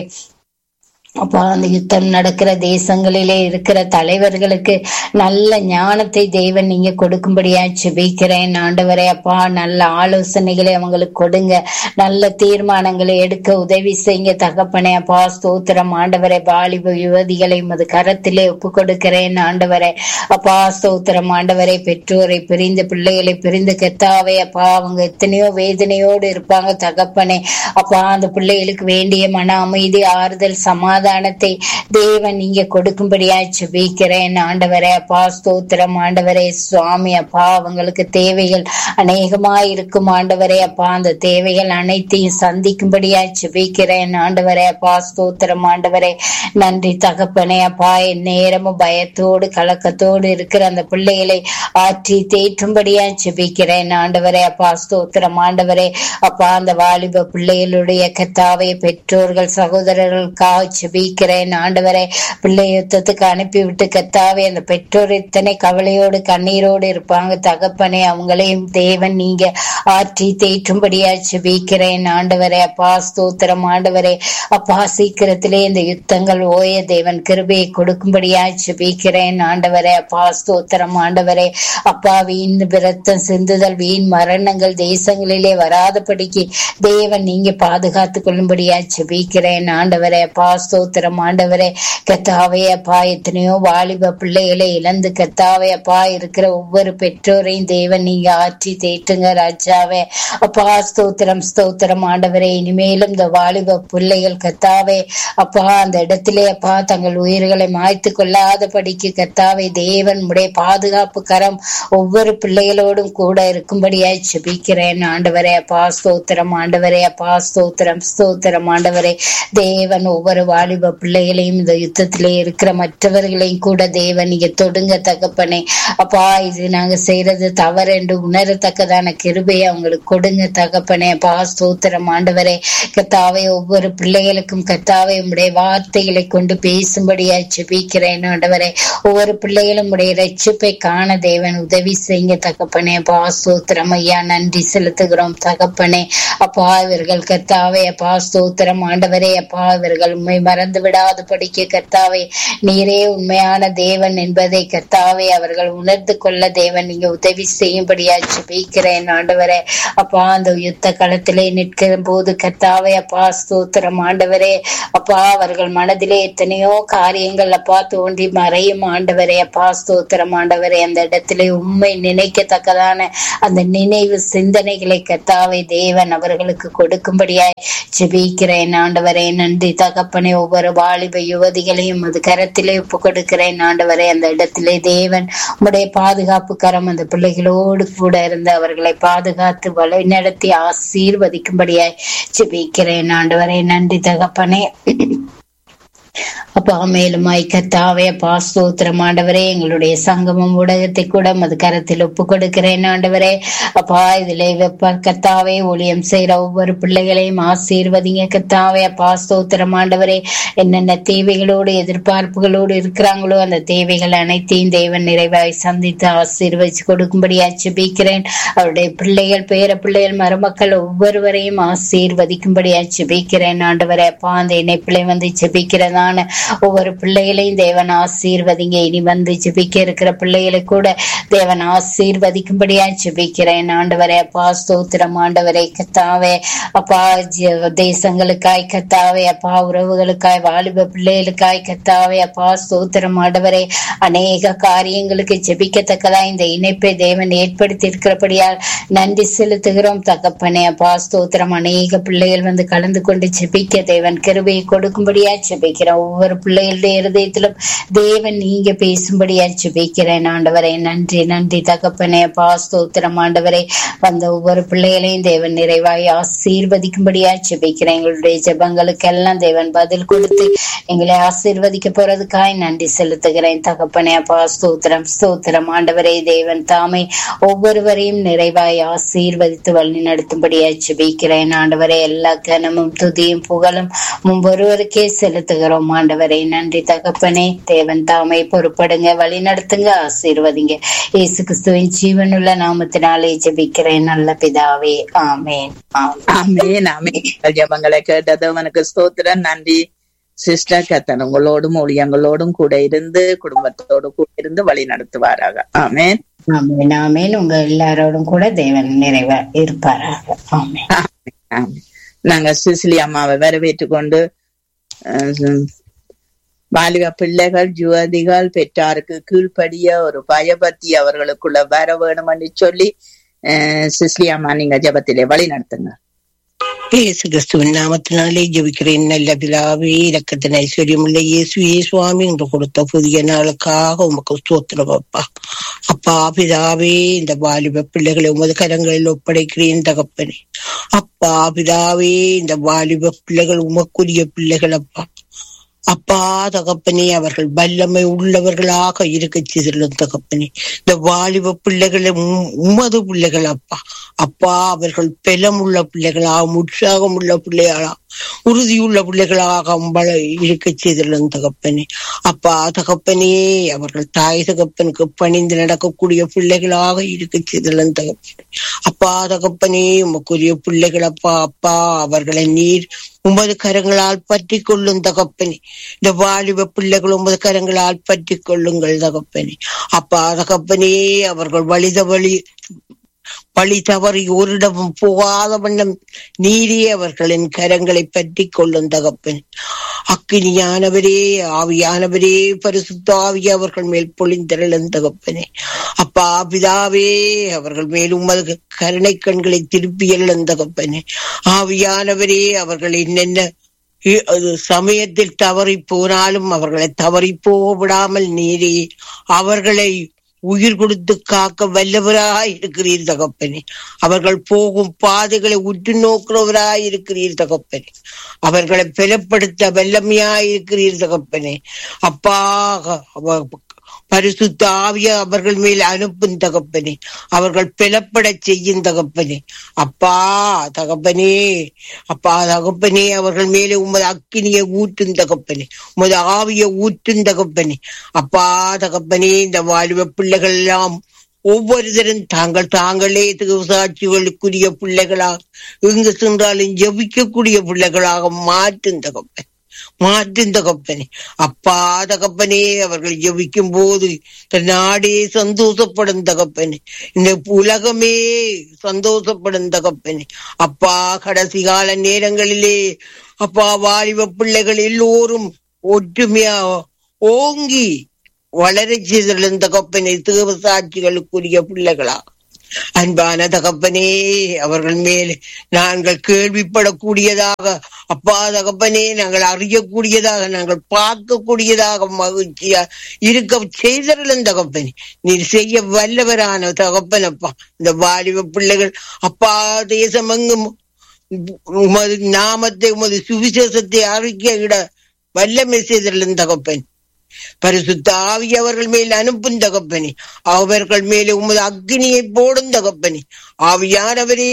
அப்பா அந்த யுத்தம் நடக்கிற தேசங்களிலே இருக்கிற தலைவர்களுக்கு நல்ல ஞானத்தை தேவன் நீங்க கொடுக்கும்படியா ஜெபிக்கிறேன் ஆண்டவரே அப்பா நல்ல ஆலோசனைகளை அவங்களுக்கு கொடுங்க நல்ல தீர்மானங்களை எடுக்க உதவி செய்யுங்க தகப்பனே அப்பா ஸ்தோத்திரம் ஆண்டவரே வாலிப யுவதிகளை உமது கரத்திலே ஒப்பு கொடுக்கிறேன் ஆண்டவரே அப்பா ஸ்தோத்திரம் ஆண்டவரே பெற்றோரை பிரிந்த பிள்ளைகளை பிரிந்து கெத்தாவே அப்பா அவங்க எத்தனையோ வேதனையோடு இருப்பாங்க தகப்பனே அப்பா அந்த பிள்ளைகளுக்கு வேண்டிய மன அமைதி ஆறுதல் சமாதானத்தை தேவன் நீங்க கொடுக்கும்படியாய் ஜெபிக்கிறேன் ஆண்டவரே அப்பா ஸ்தோத்திரம் ஆண்டவரே சுவாமி அப்பா அவங்களுக்கு தேவைகள் அநேகமாய் இருக்கும் ஆண்டவரே அப்பா அந்த தேவைகள் அனைத்தையும் சந்திக்கும்படியாய் ஜெபிக்கிறேன் ஆண்டவரே அப்பா ஸ்தோத்திரம் ஆண்டவரே நன்றி தகப்பனே அப்பா என் நேரமும் பயத்தோடு கலக்கத்தோடு இருக்கிற அந்த பிள்ளைகளை ஆற்றி தேற்றும்படியா ஜெபிக்கிறேன் ஆண்டவரே அப்பா ஸ்தோத்திரம் ஆண்டவரே அப்பா அந்த வாலிப பிள்ளைகளுடைய கத்தாவை பெற்றோர்கள் சகோதரர்களுக்காக ஜெபிக்கிறேன் ஆண்டவரே பிள்ளை யுத்தத்துக்கு அனுப்பிவிட்டு கத்தாவே அந்த பெற்றோர் இத்தனை கவலையோடு கண்ணீரோடு இருப்பாங்க தகப்பனே அவங்களையும் தேவன் நீங்க ஆற்றி தேற்றும்படியா ஜெபிக்கிறேன் ஆண்டவரே அப்பா ஸ்தோத்திரம் ஆண்டவரே அப்பா சீக்கிரத்திலே இந்த யுத்தங்கள் ஓய தேவன் கிருபையை கொடுக்கும்படியா ஜெபிக்கிறேன் ஆண்டவரே அப்பா ஸ்தோத்திரம் ஆண்டவரே அப்பா வீண் விரத்தம் சிந்துதல் வீண் மரணங்கள் தேசங்களிலே வராதபடிக்கு தேவன் நீங்க பாதுகாத்துக் கொள்ளும்படியா ஜெபிக்கிறேன் ஆண்டவரே அப்பா ஸ்தோத்திரம் ஆண்டவரே கத்தாவே அப்பா எத்தனையோ வாலிப பிள்ளைகளை இழந்து கத்தாவே அப்பா இருக்கிற ஒவ்வொரு பெற்றோரையும் தேவன் நீங்க ஆற்றி தேற்றுங்க ராஜாவே அப்பா ஸ்தோத்திரம் ஸ்தோத்திரம் ஆண்டவரே இனிமேலும் இந்த வாலிப பிள்ளைகள் கத்தாவே அப்பா அந்த இடத்திலே அப்பா தங்கள் உயிர்களை மாய்த்து கொள்ளாதபடிக்கு கத்தாவே தேவன் உடைய பாதுகாப்பு கரம் ஒவ்வொரு பிள்ளைகளோடும் கூட இருக்கும்படியாய் ஜெபிக்கிறேன் ஆண்டவரே அப்பா ஸ்தோத்திரம் ஆண்டவரே அப்பா ஸ்தோத்திரம் ஸ்தோத்திரம் ஆண்டவரே தேவன் ஒவ்வொரு வாலிப பிள்ளைகளையும் இந்த யுத்தத்திலே இருக்கிற மற்றவர்களையும் கூட தேவன் நீங்க தொடுங்க தகப்பனே அப்பா இது நாங்க செய்யறது தவறு என்று உணரத்தக்கதான கிருபையை அவங்களுக்கு கொடுங்க தகப்பனே அப்பா ஸ்தோத்திரம் ஆண்டவரே கத்தாவே ஒவ்வொரு பிள்ளைகளுக்கும் கத்தாவே உடைய வார்த்தைகளை கொண்டு பேசும்படியா ஜெபிக்கிறேன் ஆண்டவரே ஒவ்வொரு பிள்ளைகளும் உடைய ரட்சிப்பை காண தேவன் உதவி செய்யுங்க தகப்பனே அப்பா ஸ்தோத்திரம் ஐயா நன்றி செலுத்துகிறோம் தகப்பனே அப்பா இவர்கள் கத்தாவே அப்பா ஸ்தோத்திரம் ஆண்டவரே அப்பா இவர்கள் உண்மை மறந்து விடாது படிக்க கர்த்தாவே நீரே உண்மையான தேவன் என்பதை கர்த்தாவே அவர்கள் உணர்ந்து கொள்ள தேவன் நீங்க உதவி செய்யும்படியா ஜெபிக்கிறேன் ஆண்டவரே அப்பா அந்த யுத்த களத்திலே நிற்கிற போது கர்த்தாவே அப்பா ஸ்தோத்திரம் ஆண்டவரே அப்பா அவர்கள் மனதிலே எத்தனையோ காரியங்கள் அப்பா தோன்றி மறையும் ஆண்டவரே அப்பா ஸ்தோத்திரம் ஆண்டவரே அந்த இடத்திலே உண்மை நினைக்கத்தக்கதான அந்த நினைவு சிந்தனைகளை கர்த்தாவே தேவன் அவர்களுக்கு கொடுக்கும்படியாய் ஜெபிக்கிறேன் ஆண்டவரே நன்றி தகப்பனே ஒவ்வொரு வாலிப யுவதிகளையும் அது கரத்திலே ஒப்பு கொடுக்கிறேன் ஆண்டவரே அந்த இடத்திலே தேவன் உம்முடைய பாதுகாப்பு கரம் அந்த பிள்ளைகளோடு கூட இருந்து அவர்களை பாதுகாத்து வழி நடத்தி ஆசீர்வதிக்கும்படியாய் ஜெபிக்கிறேன் ஆண்டவரே நன்றி தகப்பனே அப்பா மேலும் ஐக்கத்தாவே அப்பா ஸ்தோத்திரம் ஆண்டவரே எங்களுடைய சங்கமம் ஊடகத்தை கூட மது கரத்தில் ஒப்பு கொடுக்கிறேன் ஆண்டவரே அப்பா இதிலே வெப்ப கத்தாவே ஊழியம் செய்யற ஒவ்வொரு பிள்ளைகளையும் ஆசீர்வதிங்க கத்தாவே அப்பா ஸ்தோத்திரம் ஆண்டவரே என்னென்ன தேவைகளோடு எதிர்பார்ப்புகளோடு இருக்கிறாங்களோ அந்த தேவைகள் அனைத்தையும் தேவன் நிறைவாய் சந்தித்து ஆசீர்வதிச்சு கொடுக்கும்படியா ஜெபிக்கிறேன் அவருடைய பிள்ளைகள் பேர பிள்ளைகள் மருமக்கள் ஒவ்வொருவரையும் ஆசீர்வதிக்கும்படியா ஜெபிக்கிறேன் ஆண்டவரே அப்பா அந்த இணைப்பிலை வந்து ஜெபிக்கிறதான ஒவ்வொரு பிள்ளைகளையும் தேவன் ஆசீர்வதிங்க இனி வந்து ஜெபிக்க இருக்கிற பிள்ளைகளை கூட தேவன் ஆசீர்வதிக்கும்படியா ஜெபிக்கிறேன் ஆண்டவரே அப்பா ஸ்தோத்திரம் ஆண்டவரே கத்தாவே அப்பா ஜெ- தேசங்களுக்காய் கத்தாவே அப்பா உறவுகளுக்காய் வாலிப பிள்ளைகளுக்காய் கத்தாவே அப்பா ஸ்தோத்திரம் ஆண்டவரே அநேக காரியங்களுக்கு ஜெபிக்கத்தக்கதா இந்த இணைப்பை தேவன் ஏற்படுத்தி இருக்கிறபடியால் நன்றி செலுத்துகிறோம் தகப்பனே அப்பா ஸ்தோத்திரம் அநேக பிள்ளைகள் வந்து கலந்து கொண்டு ஜெபிக்க தேவன் கிருபையை கொடுக்கும்படியா ஜெபிக்கிறேன் ஒவ்வொரு பிள்ளைகளுடைய இருதயத்திலும் தேவன் நீங்க பேசும்படியா ஜெபிக்கிறேன் ஆண்டவரே நன்றி நன்றி தகப்பனே அப்பா ஸ்தோத்திரம் ஆண்டவரே வந்த ஒவ்வொரு பிள்ளைகளையும் தேவன் நிறைவாய் ஆசீர்வதிக்கும்படியா ஜெபிக்கிறேன் எங்களுடைய ஜெபங்களுக்கெல்லாம் தேவன் பதில் கொடுத்து எங்களை ஆசீர்வதிக்க போறதுக்காய் நன்றி செலுத்துகிறேன் தகப்பனே அப்பா ஸ்தோத்திரம் ஸ்தோத்திரம் ஆண்டவரே தேவன் தாமே ஒவ்வொருவரையும் நிறைவாய் ஆசீர்வதித்து வழி நடத்தும்படியா ஜெபிக்கிறேன் ஆண்டவரே எல்லா கனமும் துதியும் புகழும் முன்பொருவருக்கே செலுத்துகிறோம் ஆண்டவரே நன்றி தகப்பனே தேவன் தாமே பொறுப்படுங்க வழி நடத்துங்க ஆசீர்வதிங்க இயேசு கிறிஸ்துவின் ஜீவனுள்ள நாமத்தினாலே ஜெபிக்கிறேன் நல்ல பிதாவே ஆமேன் ஆமென். ஆமென் ஆமென் உங்கள் ஜெபங்களை கேட்டது உனக்கு ஸ்தோத்திரம் நன்றி சிஸ்டர் கத்தன் உங்களோடும் ஊழியங்களோடும் கூட இருந்து குடும்பத்தோடு கூட இருந்து வழி நடத்துவாராக ஆமென் ஆமென் ஆமென் உங்க எல்லாரோடும் கூட தேவன் நிறைவா இருப்பாராக ஆமென் ஆமென். நாங்க சிசிலி அம்மாவை வரவேற்று கொண்டு அஹ், வாலிப பிள்ளைகள் யுவதிகள் பெற்றாருக்கு கீழ்ப்படிய ஒரு பயபக்தி அவர்களுக்குள்ள வர வேணும்னு சொல்லி அஹ், சிசிலி அம்மா நீங்க ஜெபத்திலே வழி நடத்துங்க இயேசு கிறிஸ்துவின் நாமத்தினாலே ஜெபிக்கிறேன் நல்ல பிதாவே இலக்கத்தின் ஐஸ்வர்யமுள்ள இயேசுவே சுவாமி என்று கொடுத்த புதிய நாளுக்காக உமக்கு ஸ்தோத்திரம் அப்பா அப்பா பிதாவே இந்த வாலிப பிள்ளைகளை உமது கரங்களில் ஒப்படைக்கிறேன் தகப்பனே அப்பா பிதாவே இந்த வாலிப பிள்ளைகள் உமக்குரிய பிள்ளைகள் அப்பா அப்பா தகப்பனே அவர்கள் வல்லமை உள்ளவர்களாக இருக்க செய்துள்ளோம் தகப்பனே இந்த வாலிப பிள்ளைகளை உம்- உமது பிள்ளைகள் அப்பா அப்பா அவர்கள் பலம் உள்ள பிள்ளைகளாக உற்சாகம் உள்ள பிள்ளைகளா உறுதியுள்ள பிள்ளைகளாக வள- இருக்க செய்துள்ளோம் தகப்பனே அப்பா தகப்பனே அவர்கள் தாய் தகப்பனுக்கு பணிந்து நடக்கக்கூடிய பிள்ளைகளாக இருக்க செய்துள்ளோம் தகப்பனே அப்பா தகப்பனே உமக்குரிய பிள்ளைகள் அப்பா அப்பா அவர்களை நீர் உமது கரங்களால் பற்றி கொள்ளும் தகப்பனே இந்த வாலிப பிள்ளைகள் உமது கரங்களால் பற்றி கொள்ளுங்கள் தகப்பனே அப்பா தகப்பனே அவர்கள் வழித வழி வழி தவறி ஓரிடமும் போகாத வண்ணம் நீரே அவர்களின் கரங்களை பற்றி கொள்ளும் தகப்பன் அக்கினியானவரே ஆவியானவரே பரிசுத்த ஆவி அவர்கள் மேல் பொழிந்தருளும் தகப்பனே அப்பா பிதாவே அவர்கள் மேல் உமது கருணை கண்களை திருப்பி எழும் தகப்பனே ஆவியானவரே அவர்கள் என்னென்ன இ- அது சமயத்தில் தவறி போனாலும் அவர்களை தவறி போக விடாமல் நீரே அவர்களை உயிர் கொடுத்து காக்க வல்லவராய் இருக்கிறீர் தகப்பனே அவர்கள் போகும் பாதைகளை உற்று நோக்கிறவராய் இருக்கிறீர் தகப்பனே அவர்களை பலப்படுத்த வல்லமையாய் இருக்கிறீர் தகப்பனே அப்பா அவ- பரிசுத்த ஆவிய அவர்கள் மேல் அனுப்பும் தகப்பனே அவர்கள் பிளப்படச் செய்யும் தகப்பனே அப்பா தகப்பனே அப்பா தகப்பனே அவர்கள் மேலே உமது அக்கினியை ஊற்றும் தகப்பனே உமது ஆவியை ஊற்றும் தகப்பனே அப்பா தகப்பனே இந்த வாழ்வ பிள்ளைகள் எல்லாம் ஒவ்வொருத்தரும் தாங்கள் தாங்களே சாட்சிகளுக்குரிய பிள்ளைகளாக எங்கு சென்றாலும் ஜபிக்கக்கூடிய பிள்ளைகளாக மாற்றும் தகப்பன் மாற்றும் தகப்பனே அப்பா தகப்பனே அவர்கள் ஜெபிக்கும் போது இந்த நாடே சந்தோஷப்படும் தகப்பனே இந்த உலகமே சந்தோஷப்படும் தகப்பனே அப்பா கடைசி கால நேரங்களிலே அப்பா வாலிப பிள்ளைகள் எல்லோரும் ஒற்றுமையா ஓங்கி வளரச் செய்தலும் தகப்பனை தேவ சாட்சிகளுக்குரிய பிள்ளைகளா அன்பான தகப்பனே அவர்கள் மேல் நாங்கள் கேள்விப்படக்கூடியதாக அப்பா தகப்பனே நாங்கள் அறியக்கூடியதாக நாங்கள் பார்க்கக்கூடியதாக மகிழ்ச்சியா இருக்க செய்தரலும் தகப்பனே நீர் செய்ய வல்லவரான தகப்பனப்பா இந்த வாலிப பிள்ளைகள் அப்பா தேசமெங்கும் உமது நாமத்தை உமது சுவிசேஷத்தை அறிக்கையிட வல்லமை செய்தரலும் தகப்பன் பரிசுத்த ஆவி அவர்கள் மேல் அனுப்பும் தகப்பனே அவர்கள் மேலே உமது அக்னியை போடும் தகப்பனே ஆவியானவரே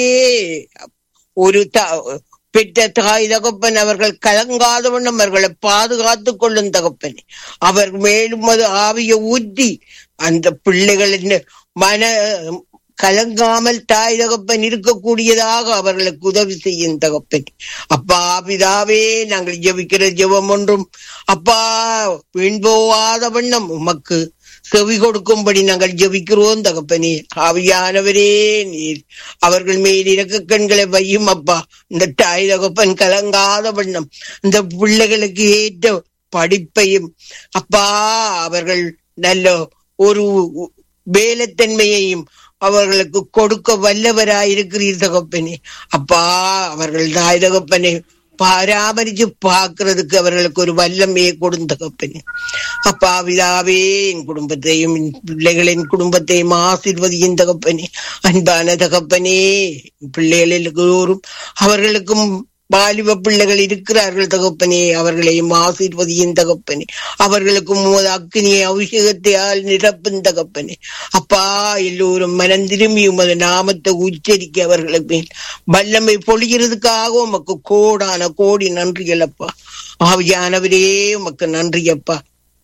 ஒரு த- பெற்ற தாய் தகப்பன் அவர்கள் கலங்காத வண்ணம் அவர்களை பாதுகாத்துக் கொள்ளும் தகப்பனே அவர் மேலும் அது ஆவியை ஊற்றி அந்த பிள்ளைகளின் மன கலங்காமல் தாய் தகப்பன் இருக்கக்கூடியதாக அவர்களுக்கு உதவி செய்யும் தகப்பன் அப்பா பிதாவே நாங்கள் ஜெபிக்கிற ஜெபம் ஒன்றும் அப்பா வீண்போவாத வண்ணம் உமக்கு செவி கொடுக்கும்படி நாங்கள் ஜெபிக்கிறோம் தகப்பனே ஆவியானவரே நீர் அவர்கள் மேல் இறக்க கண்களை வையும் அப்பா இந்த தாய் தகப்பன் கலங்காத வண்ணம் இந்த பிள்ளைகளுக்கு ஏற்ற படிப்பையும் அப்பா அவர்கள் நல்ல ஒரு வேலைத்தன்மையையும் அவர்களுக்கு கொடுக்க வல்லவராயிருக்கிறீர் தகப்பனே அப்பா அவர்கள் தாய் தகப்பனை பராமரிச்சு பார்க்கிறதுக்கு அவர்களுக்கு ஒரு வல்லமையை கொடுந்த தகப்பனே அப்பா விழாவே என் குடும்பத்தையும் என் பிள்ளைகளின் குடும்பத்தையும் ஆசிர்வதியின் தகப்பனே அன்பான தகப்பனே பிள்ளைகள் எல்லோரும் அவர்களுக்கும் வாலிப பிள்ளைகள் இருக்கிறார்கள் தகப்பனே அவர்களையும் ஆசீர்வதியின் தகப்பனே அவர்களுக்கும் உமது அக்னியை அபிஷேகத்தையால் நிரப்பும் தகப்பனே அப்பா எல்லோரும் மனம் திரும்பி உமது நாமத்தை உச்சரிக்க அவர்களுக்கு மேல் வல்லமை பொழிகிறதுக்காக உமக்கு கோடான கோடி நன்றிகள் அப்பா ஆவியானவரே உமக்கு நன்றி அப்பா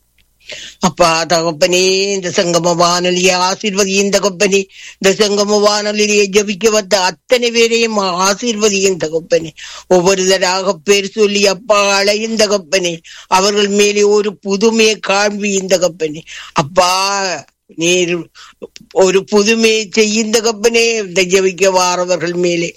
அப்பா தகப்பனே இந்த சங்கம வானொலியை ஆசீர்வதியின் தகப்பனே இந்த சங்கம வானொலியை ஜபிக்க வந்த அத்தனை பேரையும் ஆசீர்வதியின் தகப்பனே ஒவ்வொருதராக பேர் சொல்லி அப்பா அழையும் தகப்பனே அவர்கள் மேலே ஒரு புதுமையை காண்பியின் தகப்பனே அப்பா நீர் ஒரு புதுமையை செய்யும் தகப்பனே இந்த ஜபிக்க வாரவர்கள் மேலே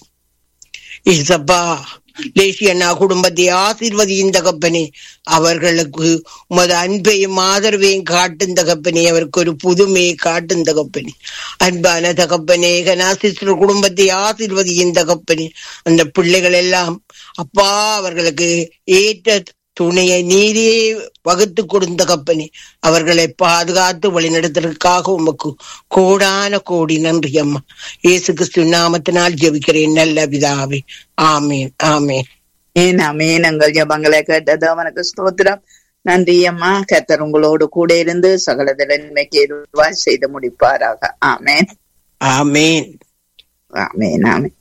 ஏசப்பா லேசி அண்ணா குடும்பத்தை ஆசீர்வதியின் தகப்பனே அவர்களுக்கு உமது அன்பையும் ஆதரவையும் காட்டும் தகப்பனே அவருக்கு ஒரு புதுமையை காட்டும் தகப்பனே அன்பான தகப்பனே கனாசிஸ்டர் குடும்பத்தை ஆசீர்வதியின் தகப்பனே அந்த பிள்ளைகள் எல்லாம் அப்பா அவர்களுக்கு ஏற்ற துணையை நீரே வகுத்து கொடுத்த கப்பனே அவர்களை பாதுகாத்து வழிநடத்துவதற்காக உமக்கு கோடான கோடி நன்றி அம்மா இயேசு கிறிஸ்து நாமத்தினால் ஜெபிக்கிறேன் நல்ல பிதாவே ஆமீன் ஆமீன் ஏன் அமேன் எங்கள் ஜபங்களை கேட்டது அவனுக்கு ஸ்தோத்திரம் நன்றி அம்மா கத்தர் உங்களோடு கூட இருந்து சகல நன்மைக்கு எதுவாய் செய்து முடிப்பாராக ஆமேன் ஆமீன் ஆமேன் ஆமேன்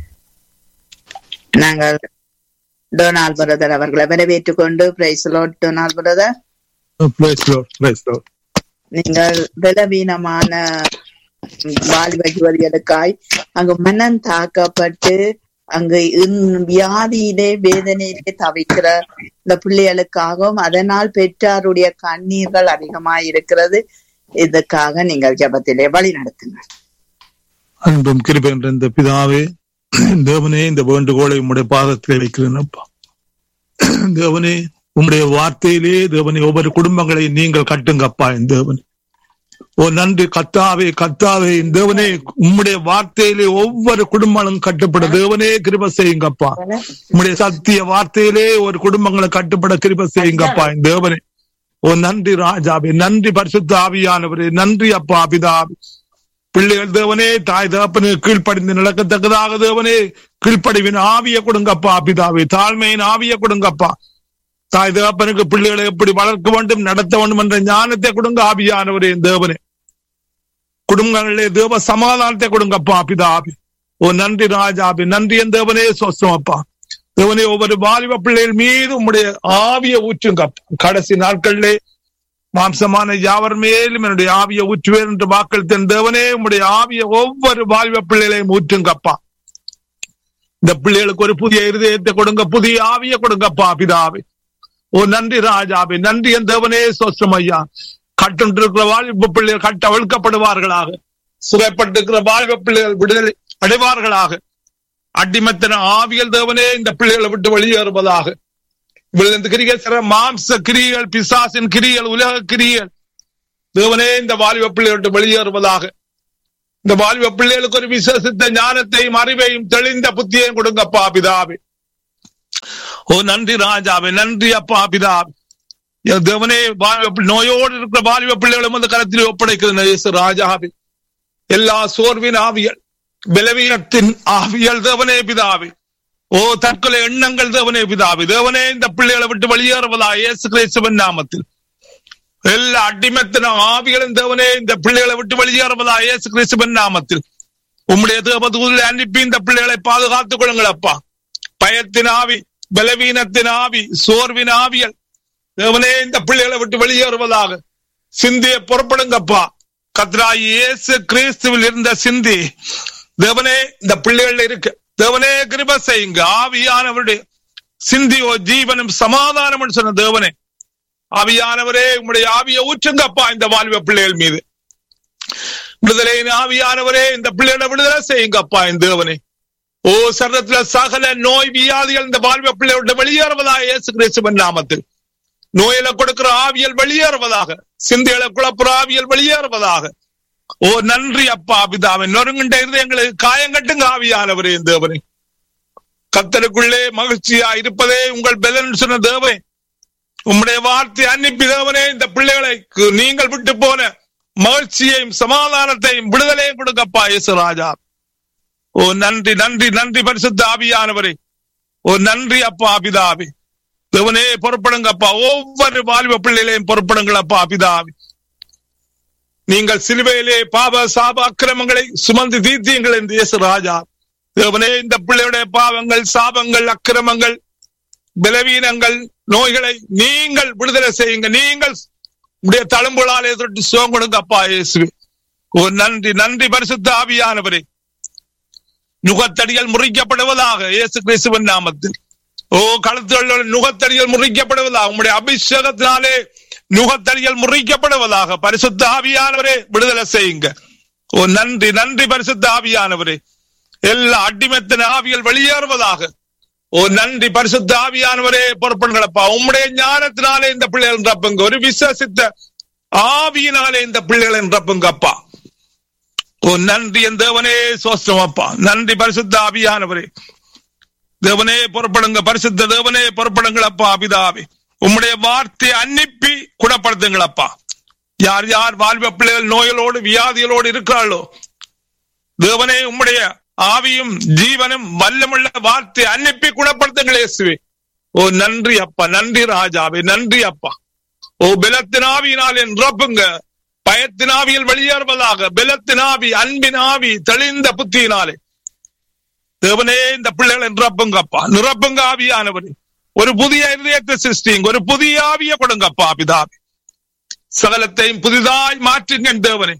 நாங்கள் டொனால்ட் பிரதர் அவர்களை வரவேற்றுக் கொண்டு praise Lord Donald brother Praise Lord, praise Lord. நீங்கள் பலவீனமான வாலிப யுவதிகளுக்காய் அங்கு மனம் தாக்கப்பட்டு அங்கு இன்- வியாதியிலே வேதனையிலே தவிக்கிற இந்த பிள்ளைகளுக்காகவும் அதனால் பெற்றாருடைய கண்ணீர்கள் அதிகமாய் இருக்கிறது இதுக்காக நீங்கள் ஜெபத்திலே வழி நடத்துங்கள் அன்பும் கிருபை என்ற இந்த பிதாவே தேவனே இந்த வேண்டுகோளை உம்முடைய பாதத்தில் வைக்கிறேன் அப்பா தேவனே உம்முடைய வார்த்தையிலே தேவனே ஒவ்வொரு குடும்பங்களை நீங்கள் கட்டுங்கப்பா என் தேவனே ஓ நன்றி கத்தாவே கத்தாவே என் தேவனே உம்முடைய வார்த்தையிலே ஒவ்வொரு குடும்பங்களும் கட்டுப்பட தேவனே கிருப செய்யுங்கப்பா உம்முடைய சத்திய வார்த்தையிலே ஒரு குடும்பங்களை கட்டுப்பட கிருப செய்யுங்கப்பா என் தேவனே ஓ நன்றி ராஜாவே நன்றி பரிசுத்த ஆவியானவரே நன்றி அப்பா பிதாவே பிள்ளைகள் தேவனே தாய் தகப்பனு கீழ்ப்படிந்து நடக்கத்தக்கதாக தேவனே கீழ்ப்படிவின் ஆவிய கொடுங்கப்பா பிதாவே தாழ்மையின் ஆவிய கொடுங்கப்பா தாய் தகப்பனுக்கு பிள்ளைகளை எப்படி வளர்க்க வேண்டும் நடத்த வேண்டும் என்ற ஞானத்தை கொடுங்க ஆவியானவரே தேவனே குடும்பங்களிலே தேவ சமாதானத்தை கொடுங்கப்பா பிதாபி ஓ நன்றி ராஜாபி நன்றி என் தேவனே சொஸ்தம் அப்பா தேவனே ஒவ்வொரு வாலிப பிள்ளைகள் மீது உம்முடைய ஆவிய ஊற்றுங்கப்பா கடைசி நாட்களிலே மாம்சமான யாவர் மேலும் என்னுடைய ஆவிய ஊற்றுவேன் என்று வாக்களித்த தேவனே உம்முடைய ஆவிய ஒவ்வொரு வாலிப பிள்ளைகளையும் ஊற்றுங்கப்பா இந்த பிள்ளைகளுக்கு ஒரு புதிய இருதயத்தை கொடுங்க புதிய ஆவிய கொடுங்கப்பா பிதாவே ஓ நன்றி ராஜாவே நன்றி என் தேவனே சோஸ்டம் ஐயா கட்டுண்டிருக்கிற வாழ்வு பிள்ளைகள் கட்ட அவிழ்க்கப்படுவார்களாக சிறைப்பட்டிருக்கிற வாழ்வு பிள்ளைகள் விடுதலை அடைவார்களாக அடிமத்தன ஆவியல் தேவனே இந்த பிள்ளைகளை விட்டு வெளியேறுவதாக விழுந்து கிரிகள் சிற மாம்ச கிரிகள் பிசாசின் கிரிகள் உலக கிரிகள் தேவனே இந்த வாலிப பிள்ளைகளை விட்டு வெளியேறுவதாக இந்த வாலிப பிள்ளைகளுக்கு ஒரு விசேஷித்த ஞானத்தையும் அறிவையும் தெளிந்த புத்தியையும் கொடுங்கப்பா பிதாவே ஓ நன்றி ராஜாவே நன்றி அப்பா பிதாவே என் தேவனே வாலிப பிள்ளை- நோயோடு இருக்கிற வாலிப பிள்ளைகளும் அந்த கரத்தில் ஒப்படைக்கிறது இயேசு ராஜாவே எல்லா சோர்வின் ஆவியல் பலவீனத்தின் ஆவியல் தேவனே பிதாவே ஓ தற்கொலை எண்ணங்கள் தேவனே பிதாவே தேவனே இந்த பிள்ளைகளை விட்டு வெளியேறுவதா இயேசு கிறிஸ்துவின் நாமத்தில் எல்லா அடிமத்தின ஆவிகளும் தேவனே இந்த பிள்ளைகளை விட்டு வெளியேறுவதா இயேசு கிறிஸ்துவின் நாமத்தில் உம்முடைய தேவதூதில் அனுப்பி இந்த பிள்ளைகளை பாதுகாத்துக் கொள்ளுங்கள் அப்பா பயத்தின் ஆவி பலவீனத்தின் ஆவி சோர்வின் ஆவியல் தேவனே இந்த பிள்ளைகளை விட்டு வெளியேறுவதாக சிந்திய புறப்படுங்கப்பா கத்ராய் இயேசு கிறிஸ்துவில் இருந்த சிந்தி தேவனே இந்த பிள்ளைகள் இருக்கு தேவனே கிருப செய்யுங்க ஆவியானவருடைய சிந்தியோ ஜீவனும் சமாதானம் சொன்ன தேவனே ஆவியானவரே உம்முடைய ஆவியை ஊற்றுங்கப்பா இந்த வாலிப பிள்ளைகள் மீது விடுதலையின் ஆவியானவரே இந்த பிள்ளைகளை விடுதலை செய்யுங்கப்பா இந்த தேவனே ஓ சரத்துல சகல நோய் வியாதிகள் இந்த வாலிப பிள்ளையோட வெளியேறுவதாக இயேசு கிறிஸ்துவின் நாமத்தில் நோயில கொடுக்கிற ஆவியல் வெளியேறுவதாக சிந்தையில குழப்புற ஆவியல் வெளியேறுவதாக ஓ நன்றி அப்பா பிதாவே நொறுங்குண்ட இருதயங்களுக்கு காயங்கட்டுங்க ஆவியானவரே இந்த தேவனே கத்தருக்குள்ளே மகிழ்ச்சியா இருப்பதே உங்கள் பலன் சொன்ன தேவனே உம்முடைய வார்த்தை அனுப்பி தேவனே இந்த பிள்ளைகளை நீங்கள் விட்டு போன மகிழ்ச்சியையும் சமாதானத்தையும் விடுதலையும் கொடுக்கப்பா இயேசு ராஜா ஓ நன்றி நன்றி நன்றி பரிசுத்த ஆவியானவரே ஓ நன்றி அப்பா அபிதாவி தேவனே பொறுப்படுங்கப்பா ஒவ்வொரு வாலிப பிள்ளைகளையும் பொறுப்படுங்களப்பா அபிதாவி நீங்கள் சிலுவையிலே பாவ சாப அக்கிரமங்களை சுமந்து தீர்த்தீங்கள் என்று இயேசு ராஜா தேவனே இந்த பிள்ளையுடைய பாவங்கள் சாபங்கள் அக்கிரமங்கள் பலவீனங்கள் நோய்களை நீங்கள் விடுதலை செய்யுங்க நீங்கள் உடைய தழும்புகளாலே தொட்டு சுகம் கொடுங்க அப்பா இயேசுவே ஓ நன்றி நன்றி பரிசுத்த ஆவியானவரே நுகத்தடிகள் முறிக்கப்படுவதாக இயேசு கிறிஸ்துவின் நாமத்தில் ஓ கழுத்துள்ள நுகத்தடிகள் முறிக்கப்படுவதாக உம்முடைய அபிஷேகத்தினாலே நுகத்தடிகள் முறிக்கப்படுவதாக பரிசுத்த ஆவியானவரே விடுதலை செய்யுங்க ஓ நன்றி நன்றி பரிசுத்த ஆவியானவரே எல்லா அடிமத்தின ஆவியல் வெளியேறுவதாக ஓ நன்றி பரிசுத்த ஆவியானவரே பொறுப்படுங்களப்பா உம்முடைய ஞானத்தினாலே இந்த பிள்ளைகள் ரப்புங்க ஒரு விசுவசித்த ஆவியினாலே இந்த பிள்ளைகள் ரப்புங்கப்பா ஓ நன்றி என் தேவனே சோஸ்டம் அப்பா நன்றி பரிசுத்த ஆவியானவரே தேவனே பொறுப்படுங்க பரிசுத்த தேவனே பொறுப்படுங்களப்பா அபிதாவே உம்முடைய வார்த்தையை அனுப்பி குணப்படுத்துங்களப்பா யார் யார் வாழ்வ பிள்ளைகள் நோய்களோடு வியாதிகளோடு இருக்கிறாளோ தேவனே உம்முடைய ஆவியும் ஜீவனும் வல்லமுள்ள வார்த்தை அனுப்பி குணப்படுத்துங்கள் இயேசுவே ஓ நன்றி அப்பா நன்றி ராஜாவே நன்றி அப்பா ஓ பலத்தின் ஆவியினால் என் ரப்புங்க பயத்தின் ஆவியில் வெளியேறுவதாக பலத்தின் ஆவி அன்பின் ஆவி தெளிந்த புத்தியினாலே தேவனே இந்த பிள்ளைகளை நிரப்புங்கப்பா நிரப்புங்க ஆவியானவரே ஒரு புதிய இதயத்தை சிருஷ்டிங்க ஒரு புதிய ஆவிய கொடுங்கப்பா பிதாவே சகலத்தையும் புதிதாய் மாற்றுங்க என் தேவனே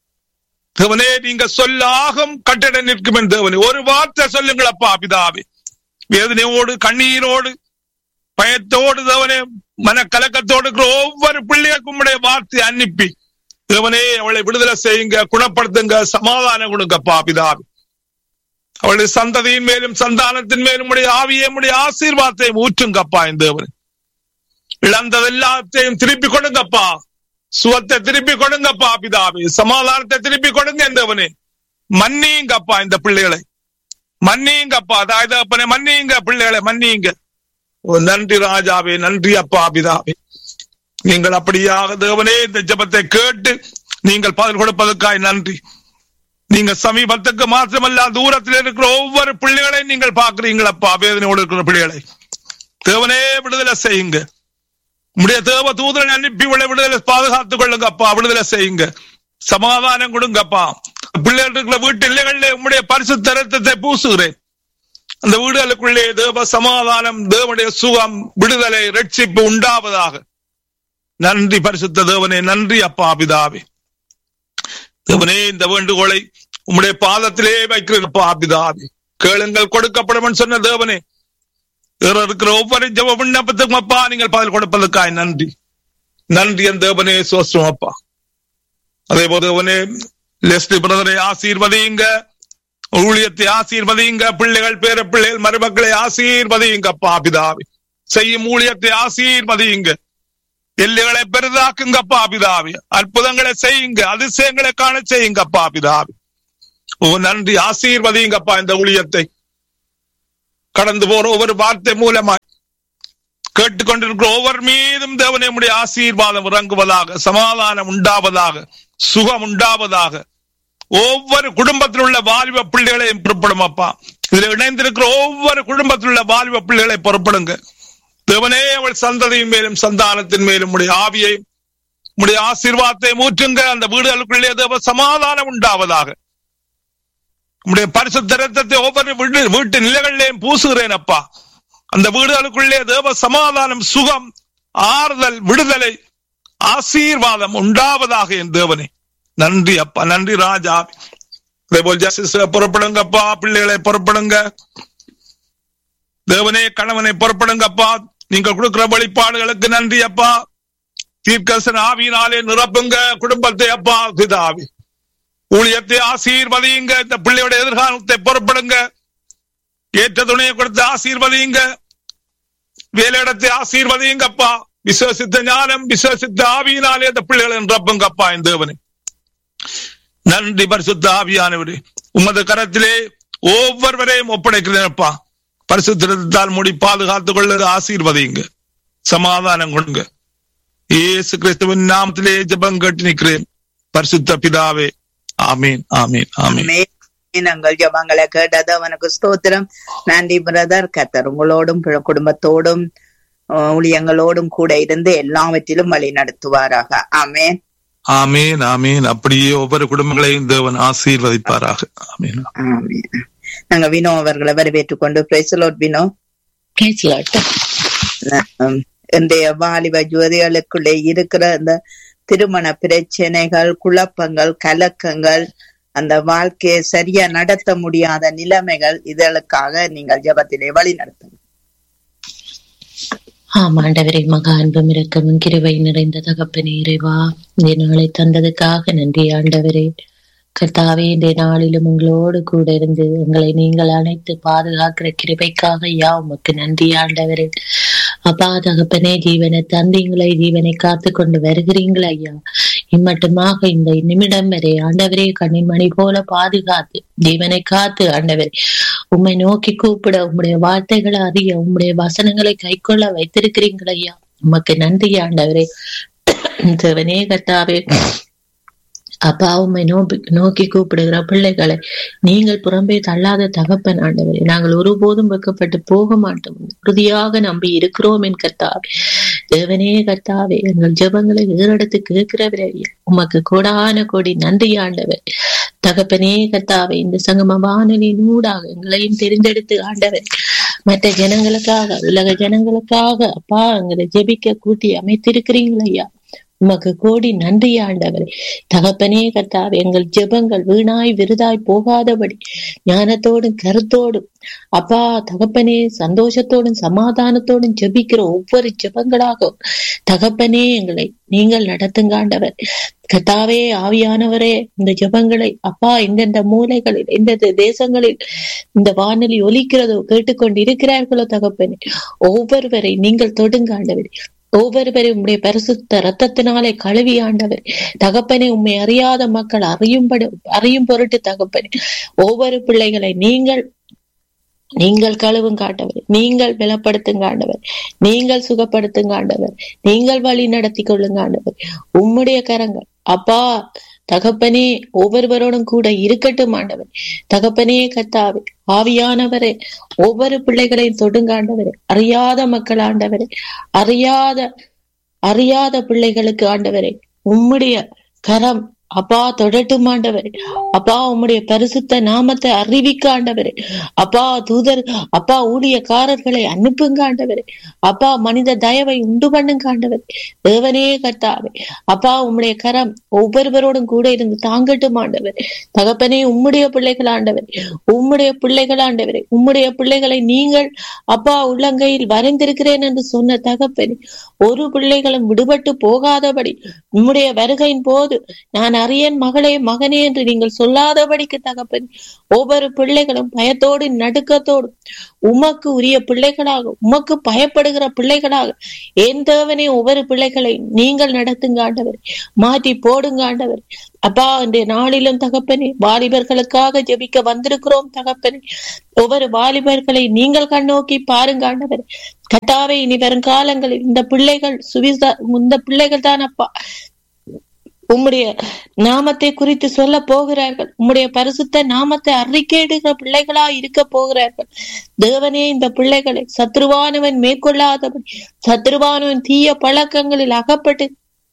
தேவனே நீங்க சொல்லாகும் கட்டிட நிற்கும் என் தேவனே ஒரு வார்த்தை சொல்லுங்களப்பா பிதாவே வேதனையோடு கண்ணீரோடு பயத்தோடு தேவனே மனக்கலக்கத்தோடு இருக்கிற ஒவ்வொரு பிள்ளைகளுக்கும் உடைய வார்த்தை அனுப்பி தேவனே அவளை விடுதலை செய்யுங்க குணப்படுத்துங்க சமாதானம் கொடுங்கப்பா பிதாவே அவளுடைய சந்ததியின் மேலும் சந்தானத்தின் மேலும் உடைய ஆவியை உடைய ஆசீர்வாதத்தையும் ஊற்றுங்கப்பா இந்த தேவனே இழந்தது எல்லாத்தையும் திருப்பி கொடுங்கப்பா சுகத்தை திருப்பி கொடுங்கப்பா பிதாவே சமாதானத்தை திருப்பி கொடுங்க என்றவனே மன்னிங்கப்பா இந்த பிள்ளைகளை மன்னிங்கப்பா அதாவது அப்பனே மன்னிங்க பிள்ளைகளை மன்னிங்க ஓ நன்றி ராஜாவே நன்றி அப்பா பிதாவே நீங்கள் அப்படியாக தேவனே இந்த ஜபத்தை கேட்டு நீங்கள் பதில் கொடுப்பதற்காய் நன்றி நீங்க சமீபத்துக்கு மாத்திரமல்ல தூரத்தில் இருக்கிற ஒவ்வொரு பிள்ளைகளையும் நீங்கள் பாக்குறீங்களப்பா வேதனையோடு இருக்கிற பிள்ளைகளை தேவனே விடுதலை செய்யுங்க உடைய தேவ தூதரன் அனுப்பி உள்ள விடுதலை பாதுகாத்துக் கொள்ளுங்கப்பா விடுதலை செய்யுங்க சமாதானம் கொடுங்கப்பா பிள்ளைகள் இருக்கிற வீட்டு இல்லைகளிலே உம்முடைய பரிசுத்த ரத்தத்தை பூசுகிறேன் அந்த வீடுகளுக்குள்ளே தேவ சமாதானம் தேவனுடைய சுகம் விடுதலை ரட்சிப்பு உண்டாவதாக நன்றி பரிசுத்த தேவனே நன்றி அப்பா பிதாவே தேவனே இந்த வேண்டுகோளை உம்முடைய பாதத்திலே வைக்கிறப்பா பிதாவே கேளுங்கள் கொடுக்கப்படும் சொன்ன தேவனே வேற இருக்கிற ஒவ்வொரு ஜெப விண்ணப்பத்துக்கும் அப்பா நீங்கள் பதில் கொடுப்பதற்காய் நன்றி நன்றி என் தேவனே சோஸ்டம் அப்பா அதே போல தேவனே லெஸ்டி பிரதரை ஆசீர்வதியுங்க ஊழியத்தை ஆசீர்வதியுங்க பிள்ளைகள் பேர பிள்ளைகள் மருமக்களை ஆசீர்வதியுங்க அப்பா பிதாவி செய்யும் ஊழியத்தை ஆசீர்வதியுங்க எல்லைகளை பெரிதாக்குங்க அப்பா பிதாவி அற்புதங்களை செய்யுங்க அதிசயங்களை காண செய்யுங்க அப்பா பிதாவி ஓ நன்றி ஆசீர்வதியுங்கப்பா இந்த ஊழியத்தை கடந்து போற ஒவ்வொரு வார்த்தை மூலமா கேட்டுக்கொண்டிருக்கிற ஒவ்வொரு மீதும் தேவனே உடைய ஆசீர்வாதம் இறங்குவதாக சமாதானம் உண்டாவதாக சுகம் உண்டாவதாக ஒவ்வொரு குடும்பத்தில் உள்ள வாலிப பிள்ளைகளையும் புறப்படும் அப்பா இதுல இணைந்திருக்கிற ஒவ்வொரு குடும்பத்தில் உள்ள வாலிப பிள்ளைகளை புறப்படுங்க தேவனே அவள் சந்ததியின் மேலும் சந்தானத்தின் மேலும் உடைய ஆவியை உடைய ஆசீர்வாதத்தை மூற்றுங்க அந்த வீடுகளுக்குள்ளே தேவ சமாதானம் உண்டாவதாக உடைய பரிசுத்த ரத்தத்தை ஒவ்வொரு வீடு வீட்டு நிலைகளிலேயும் பூசுகிறேன் அப்பா அந்த வீடுகளுக்குள்ளே தேவ சமாதானம் சுகம் ஆறுதல் விடுதலை ஆசீர்வாதம் உண்டாவதாக என் தேவனே நன்றி அப்பா நன்றி ராஜா அதே போல் ஜஸ்டிஸ் புறப்படுங்கப்பா பிள்ளைகளை புறப்படுங்க தேவனே கணவனை புறப்படுங்கப்பா நீங்கள் கொடுக்கிற வழிபாடுகளுக்கு நன்றி அப்பா தீர்க்கசன ஆவியினாலே நிரப்புங்க குடும்பத்தை அப்பா பிதாவி ஊழியத்தை ஆசீர்வதியுங்க இந்த பிள்ளையோட எதிர்காலத்தை புறப்படுங்க ஏற்ற துணையை கொடுத்து ஆசீர்வதியுங்க வேலையிடத்தை ஆசீர்வதியுங்கப்பா விசுவசித்த ஞானம் விசுவசித்த ஆவியினாலே இந்த பிள்ளைகளை நிரப்புங்கப்பா என் தேவனை நன்றி பரிசுத்த ஆவியானவரே உமது கரத்திலே ஒவ்வொருவரையும் ஒப்படைக்கிறேன்ப்பா பரிசுத்தால் மூடி பாதுகாத்துக் கொள்ள ஆசீர்வதியுங்க சமாதானம் கொடுங்க இயேசு கிறிஸ்துவின் நாமத்திலே ஜெபம் கேட்டு நிற்கிறேன் பரிசுத்த பிதாவே ஆமீன் ஆமீன் ஆமீன் ஆமென். நாங்கள் ஜபங்களை கேட்டது அவனுக்கு ஸ்தோத்திரம் நன்றி பிரதர் கத்தர் உங்களோடும் பிற- குடும்பத்தோடும் அஹ், ஊழியங்களோடும் கூட இருந்து எல்லாவற்றிலும் வழி நடத்துவாராக ஆமென் ஆமீன் ஆமீன் அப்படியே ஒவ்வொரு குடும்பங்களையும் தேவன் ஆசீர்வதிப்பாராக ஆமீன் ஆமென் நாங்க வினோ அவர்களை வரவேற்றுக் கொண்டு பிரைசலோட் வினோ உம், இன்றைய வாலிப ஜோதிகளுக்குள்ளே இருக்கிற இந்த திருமண பிரச்சனைகள் குழப்பங்கள் கலக்கங்கள் அந்த வாழ்க்கையை சரியா நடத்த முடியாத நிலைமைகள் இதற்காக நீங்கள் ஜெபத்திலே வழி நடத்துங்க ஆம் ஆண்டவரே மகா அன்பும் இரக்கமும் கிருபை நிறைந்த தகப்பனே இறைவா இந்த நாளை தந்ததுக்காக நன்றி ஆண்டவரே கர்த்தாவே இந்த நாளிலும் உங்களோடு கூட இருந்து எங்களை நீங்கள் அனைத்து பாதுகாக்கிற கிருபைக்காக யா உமக்கு நன்றி ஆண்டவரே அப்பா தகப்பனே ஜீவனை தந்தீங்களை ஜீவனை காத்து கொண்டு வருகிறீங்களா ஐயா இம்மட்டுமாக இந்த நிமிடம் வரை ஆண்டவரே கண்ணிமணி போல பாதுகாத்து ஜீவனை காத்து ஆண்டவரே உம்மை நோக்கி கூப்பிட உம்முடைய வார்த்தைகளை அறிய உம்முடைய வசனங்களை கைக்கொள்ள வைத்திருக்கிறீங்களா ஐயா உமக்கு நன்றி ஆண்டவரே தேவனே கர்த்தாவே அப்பா உம்மை நோக்கி நோக்கி கூப்பிடுகிற பிள்ளைகளை நீங்கள் புறம்பே தள்ளாத தகப்பன் ஆண்டவரே நாங்கள் ஒருபோதும் வெக்கப்பட்டு போக மாட்டோம் உறுதியாக நம்பி இருக்கிறோம் என் கர்த்தாவே தேவனே கர்த்தாவே எங்கள் ஜெபங்களை ஏறெடுத்து கேட்கிறவரே ஐயா. உமக்கு கோடான கோடி நன்றி ஆண்டவர் தகப்பனே கர்த்தாவே இந்த சங்கம வானொலி நூடாக எங்களையும் தெரிந்தெடுத்து ஆண்டவர் மற்ற ஜனங்களுக்காக உலக ஜனங்களுக்காக அப்பா எங்களை ஜெபிக்க கூட்டி அமைத்திருக்கிறீங்களா ஐயா உமக்கு கோடி நன்றி ஆண்டவரே தகப்பனே கர்த்தாவே எங்கள் ஜெபங்கள் வீணாய் விருதாய் போகாதபடி ஞானத்தோடும் கருத்தோடும் அப்பா தகப்பனே சந்தோஷத்தோடும் சமாதானத்தோடும் ஜெபிக்கிற ஒவ்வொரு ஜெபங்களாக தகப்பனே எங்களை நீங்கள் நடத்துங்க ஆண்டவர் கர்த்தாவே ஆவியானவரே இந்த ஜெபங்களை அப்பா எந்தெந்த மூலைகளில் எந்தெந்த தேசங்களில் இந்த வானொலி ஒலிக்கிறதோ கேட்டுக்கொண்டு இருக்கிறார்களோ தகப்பனே ஒவ்வொருவரை நீங்கள் தொடுங்க ஆண்டவரே ஒவ்வொருவரையும் உம்முடைய பரிசுத்த ரத்தத்தினாலே கழுவி ஆண்டவர் தகப்பனே உண்மை அறியாத மக்கள் அறியும்படி அறியும் பொருட்டு தகப்பனே ஒவ்வொரு பிள்ளைகளை நீங்கள் நீங்கள் கழுவும் காண்டவர் நீங்கள் பலப்படுத்துங்க ஆண்டவர் நீங்கள் சுகப்படுத்துங்க ஆண்டவர் நீங்கள் வழி நடத்தி கொள்ளுங்க ஆண்டவர் உம்முடைய கரங்கள் அப்பா தகப்பனே ஒவ்வொருவரோடும் கூட இருக்கட்டும் ஆண்டவர் தகப்பனே கத்தாவே ஆவியானவரே ஒவ்வொரு பிள்ளைகளையும் தொடுங்க ஆண்டவரே அறியாத மக்கள் ஆண்டவரே அறியாத அறியாத பிள்ளைகளுக்கு ஆண்டவரே உம்முடைய கரம் அப்பா தொடட்டும் ஆண்டவரே அப்பா உம்முடைய பரிசுத்த நாமத்தை அறிவிக்க ஆண்டவரே அப்பா தூதர் அப்பா ஊழியக்காரர்களை அனுப்புங்க ஆண்டவரே அப்பா மனித தயவை உண்டு பண்ணுங்க ஆண்டவரே தேவனே கர்த்தாவே அப்பா உம்முடைய கரம் ஒவ்வொருவரோடும் கூட இருந்து தாங்கட்டும் ஆண்டவரே தகப்பனே உம்முடைய பிள்ளைகள் ஆண்டவரே உம்முடைய பிள்ளைகள் ஆண்டவரே உம்முடைய பிள்ளைகளை நீங்கள் அப்பா உள்ளங்கையில் வரைந்திருக்கிறேன் என்று சொன்ன தகப்பனே ஒரு பிள்ளைகளும் விடுபட்டு போகாதபடி உம்முடைய வருகையின் போது நான் அறியன் மகளே மகனே என்று நீங்கள் சொல்லாதபடிக்கு தகப்பன் ஒவ்வொரு பிள்ளைகளும் பயத்தோடு நடுக்கத்தோடு உமக்கு உரிய பிள்ளைகளாக உமக்கு பயப்படுகிற பிள்ளைகளாக என் தேவனே ஒவ்வொரு பிள்ளைகளை நீங்கள் நடத்துங்க ஆண்டவர் மாற்றி போடுங்க ஆண்டவர் அப்பா இன்றைய நாளிலும் தகப்பனே வாலிபர்களுக்காக ஜெபிக்க வந்திருக்கிறோம் தகப்பனே ஒவ்வொரு வாலிபர்களை நீங்கள் கண்ணோக்கி பாருங்க ஆண்டவர் கட்டாவை இனி வரும் காலங்களில் இந்த பிள்ளைகள் சுவிசா இந்த பிள்ளைகள் தான் அப்பா உம்முடைய நாமத்தை குறித்து சொல்ல போகிறார்கள் உம்முடைய பரிசுத்த நாமத்தை அறிக்கையிடுகிற பிள்ளைகளா இருக்க போகிறார்கள் தேவனே இந்த பிள்ளைகளை சத்ருவானவன் மேற்கொள்ளாதவன் சத்ருவானவன் தீய பழக்கங்களில் அகப்பட்டு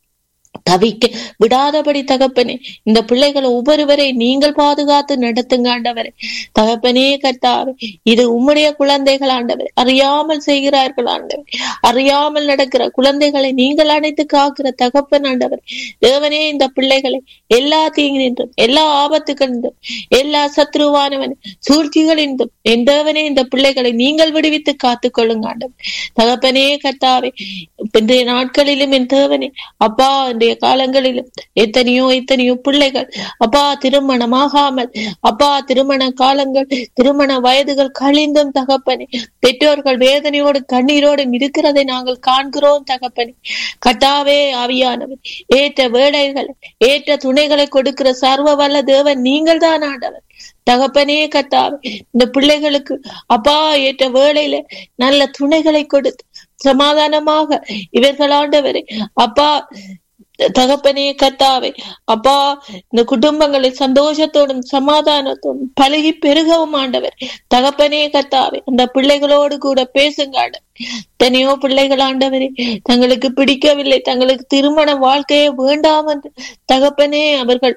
தவிக்க விடாதபடி தகப்பனே இந்த பிள்ளைகளை ஒவ்வொருவரை நீங்கள் பாதுகாத்து நடத்துங்க ஆண்டவரே தகப்பனே கர்த்தாவே இது உம்முடைய குழந்தைகள் ஆண்டவர் அறியாமல் செய்கிறார்கள் ஆண்டவர் அறியாமல் நடக்கிற குழந்தைகளை நீங்கள் அணைத்து காக்கிற தகப்பன் ஆண்டவர் தேவனே இந்த பிள்ளைகளை எல்லா தீங்கினின்றும் எல்லா ஆபத்துகளின்றும் எல்லா சத்ருவானவன் சூழ்ச்சிகளின்றும் என் தேவனே இந்த பிள்ளைகளை நீங்கள் விடுவித்து காத்துக் கொள்ளுங்க ஆண்டவர் தகப்பனே கர்த்தாவே இன்றைய நாட்களிலும் என் தேவனே அப்பா இன்றைய காலங்களிலும் எத்தனையோ எத்தனையோ பிள்ளைகள் அப்பா திருமணமாகாமல் அப்பா திருமண காலங்கள் திருமண வயதுகள் கழிந்தும் தகப்பனே பெற்றோர்கள் வேதனையோடு கண்ணீரோடும் இருக்கிறதை நாங்கள் காண்கிறோம் தகப்பனே கட்டாவே ஆவியானவர் ஏற்ற வேலைகளை ஏற்ற துணைகளை கொடுக்கிற சர்வ வல்ல தேவன் நீங்கள் தான் ஆண்டவர் தகப்பனே கத்தாவே இந்த பிள்ளைகளுக்கு அப்பா ஏற்ற வேளையில நல்ல துணைகளை கொடுத்து சமாதானமாக இவர்கள் ஆண்டவரே அப்பா தகப்பனே கத்தாவே அப்பா இந்த குடும்பங்களை சந்தோஷத்தோடும் சமாதானத்தோடும் பழகி பெருகவும் ஆண்டவர் தகப்பனே கத்தாவே அந்த பிள்ளைகளோடு கூட பேசுங்க ஆண்டவர் எத்தனையோ பிள்ளைகள் ஆண்டவரே தங்களுக்கு பிடிக்கவில்லை தங்களுக்கு திருமண வாழ்க்கையே வேண்டாம் என்று தகப்பனே அவர்கள்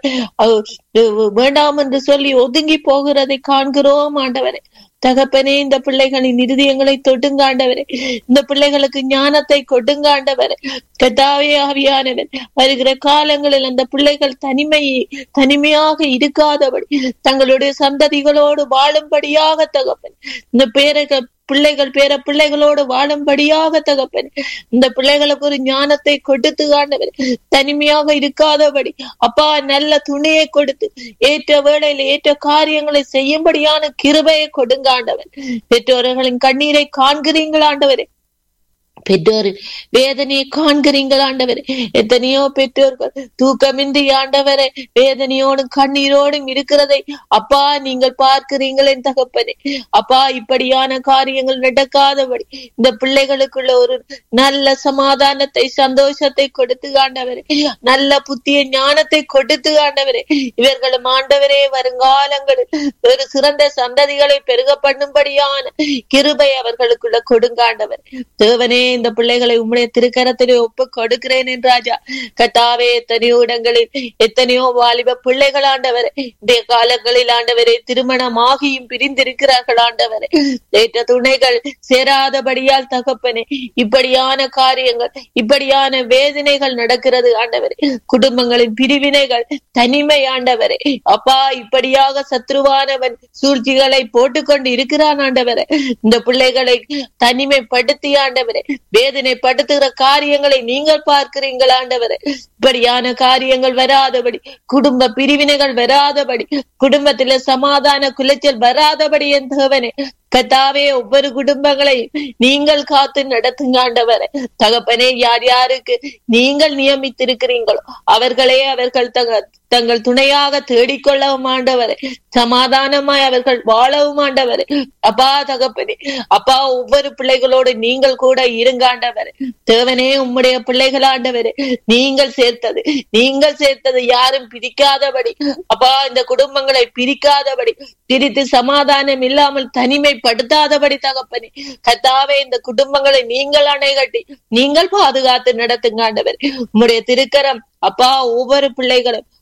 வேண்டாம் என்று சொல்லி ஒதுங்கி போகிறதை காண்கிறோம் ஆண்டவரே தகப்பனே இந்த பிள்ளைகளின் இருதயங்களை தொடுங்க ஆண்டவரே இந்த பிள்ளைகளுக்கு ஞானத்தை கொடுங்க ஆண்டவரே கத்தாவே ஆவியானவர் வருகிற காலங்களில் அந்த பிள்ளைகள் தனிமை தனிமையாக இருக்காதபடி தங்களுடைய சந்ததிகளோடு வாழும்படியாக தகப்பன் இந்த பேரக பிள்ளைகள் பேர பிள்ளைகளோடு வாழும்படியாக தகப்பன் இந்த பிள்ளைகளுக்கு ஒரு ஞானத்தை கொடுத்து ஆண்டவர் தனிமையாக இருக்காதபடி அப்பா நல்ல துணியை கொடுத்து ஏற்ற வேளையில் ஏற்ற காரியங்களை செய்யும்படியான கிருபையை கொடுங்க ஆண்டவர் பெற்றோர்களின் கண்ணீரை காண்கிறீங்களா ஆண்டவரே பெற்றோர் வேதனையை காண்கிறீங்கள் ஆண்டவரே எத்தனையோ பெற்றோர்கள் தூக்கமின்றி ஆண்டவரே வேதனையோடும் கண்ணீரோடும் இருக்கிறதை அப்பா நீங்கள் பார்க்கிறீங்களே தகப்பனே அப்பா இப்படியான காரியங்கள் நடக்காதபடி இந்த பிள்ளைகளுக்குள்ள ஒரு நல்ல சமாதானத்தை சந்தோஷத்தை கொடுத்து ஆண்டவரே நல்ல புத்திய ஞானத்தை கொடுத்து ஆண்டவரே இவர்களும் ஆண்டவரே வருங்காலங்களில் ஒரு சிறந்த சந்ததிகளை பெருக பண்ணும்படியான கிருபை அவர்களுக்குள்ள கொடுங்காண்டவர் தேவனே இந்த பிள்ளைகளை உம்முடைய திருக்கரத்திலே ஒப்பு கொடுக்கிறேன் என்றாஜா கத்தாவே எத்தனையோ இடங்களில் எத்தனையோ வாலிப பிள்ளைகள் ஆண்டவர் இந்த காலங்களில் ஆண்டவரே திருமணமாகியும் பிரிந்திருக்கிறார்கள் ஆண்டவரே ஏற்ற துணைகள் சேராதபடியால் தகப்பனே இப்படியான காரியங்கள் இப்படியான வேதனைகள் நடக்கிறது ஆண்டவரே குடும்பங்களின் பிரிவினைகள் தனிமை ஆண்டவரே அப்பா இப்படியாக சத்ருவானவன் சூழ்ச்சிகளை போட்டுக்கொண்டு இருக்கிறான் ஆண்டவரே இந்த பிள்ளைகளை தனிமைப்படுத்தி ஆண்டவரே வேதனைப்படுத்துகிற காரியங்களை நீங்கள் பார்க்கிறீங்கள் ஆண்டவரே இப்படியான காரியங்கள் வராதபடி குடும்ப பிரிவினைகள் வராதபடி குடும்பத்தில சமாதான குலைச்சல் வராதபடி என் தேவனே கத்தாவே ஒவ்வொரு குடும்பங்களையும் நீங்கள் காத்து நடத்துங்க ஆண்டவரே தகப்பனே யார் யாருக்கு நீங்கள் நியமித்திருக்கிறீங்களோ அவர்களே அவர்கள் தங்க தங்கள் துணையாக தேடிக்கொள்ளவும் ஆண்டவரே சமாதானமாய் அவர்கள் வாழவும் ஆண்டவரே அப்பா தகப்பனே அப்பா ஒவ்வொரு பிள்ளைகளோடு நீங்கள் கூட இருங்க ஆண்டவரே தேவனே உம்முடைய பிள்ளைகள் ஆண்டவரே நீங்கள் சேர்த்தது நீங்கள் சேர்த்தது யாரும் பிரிக்காதபடி அப்பா இந்த குடும்பங்களை பிரிக்காதபடி பிரித்து சமாதானம் இல்லாமல் தனிமைப்படுத்தாதபடி தகப்பனே கத்தாவே இந்த குடும்பங்களை நீங்கள் அணை கட்டி நீங்கள் பாதுகாத்து நடத்துங்க ஆண்டவர் உம்முடைய திருக்கரம் அப்பா ஒவ்வொரு பிள்ளைகளும்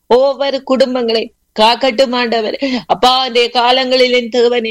ஒவ்வொரு குடும்பங்களை காக்கட்டும் ஆண்டவர் அப்பா அந்த காலங்களில் என் தேவனே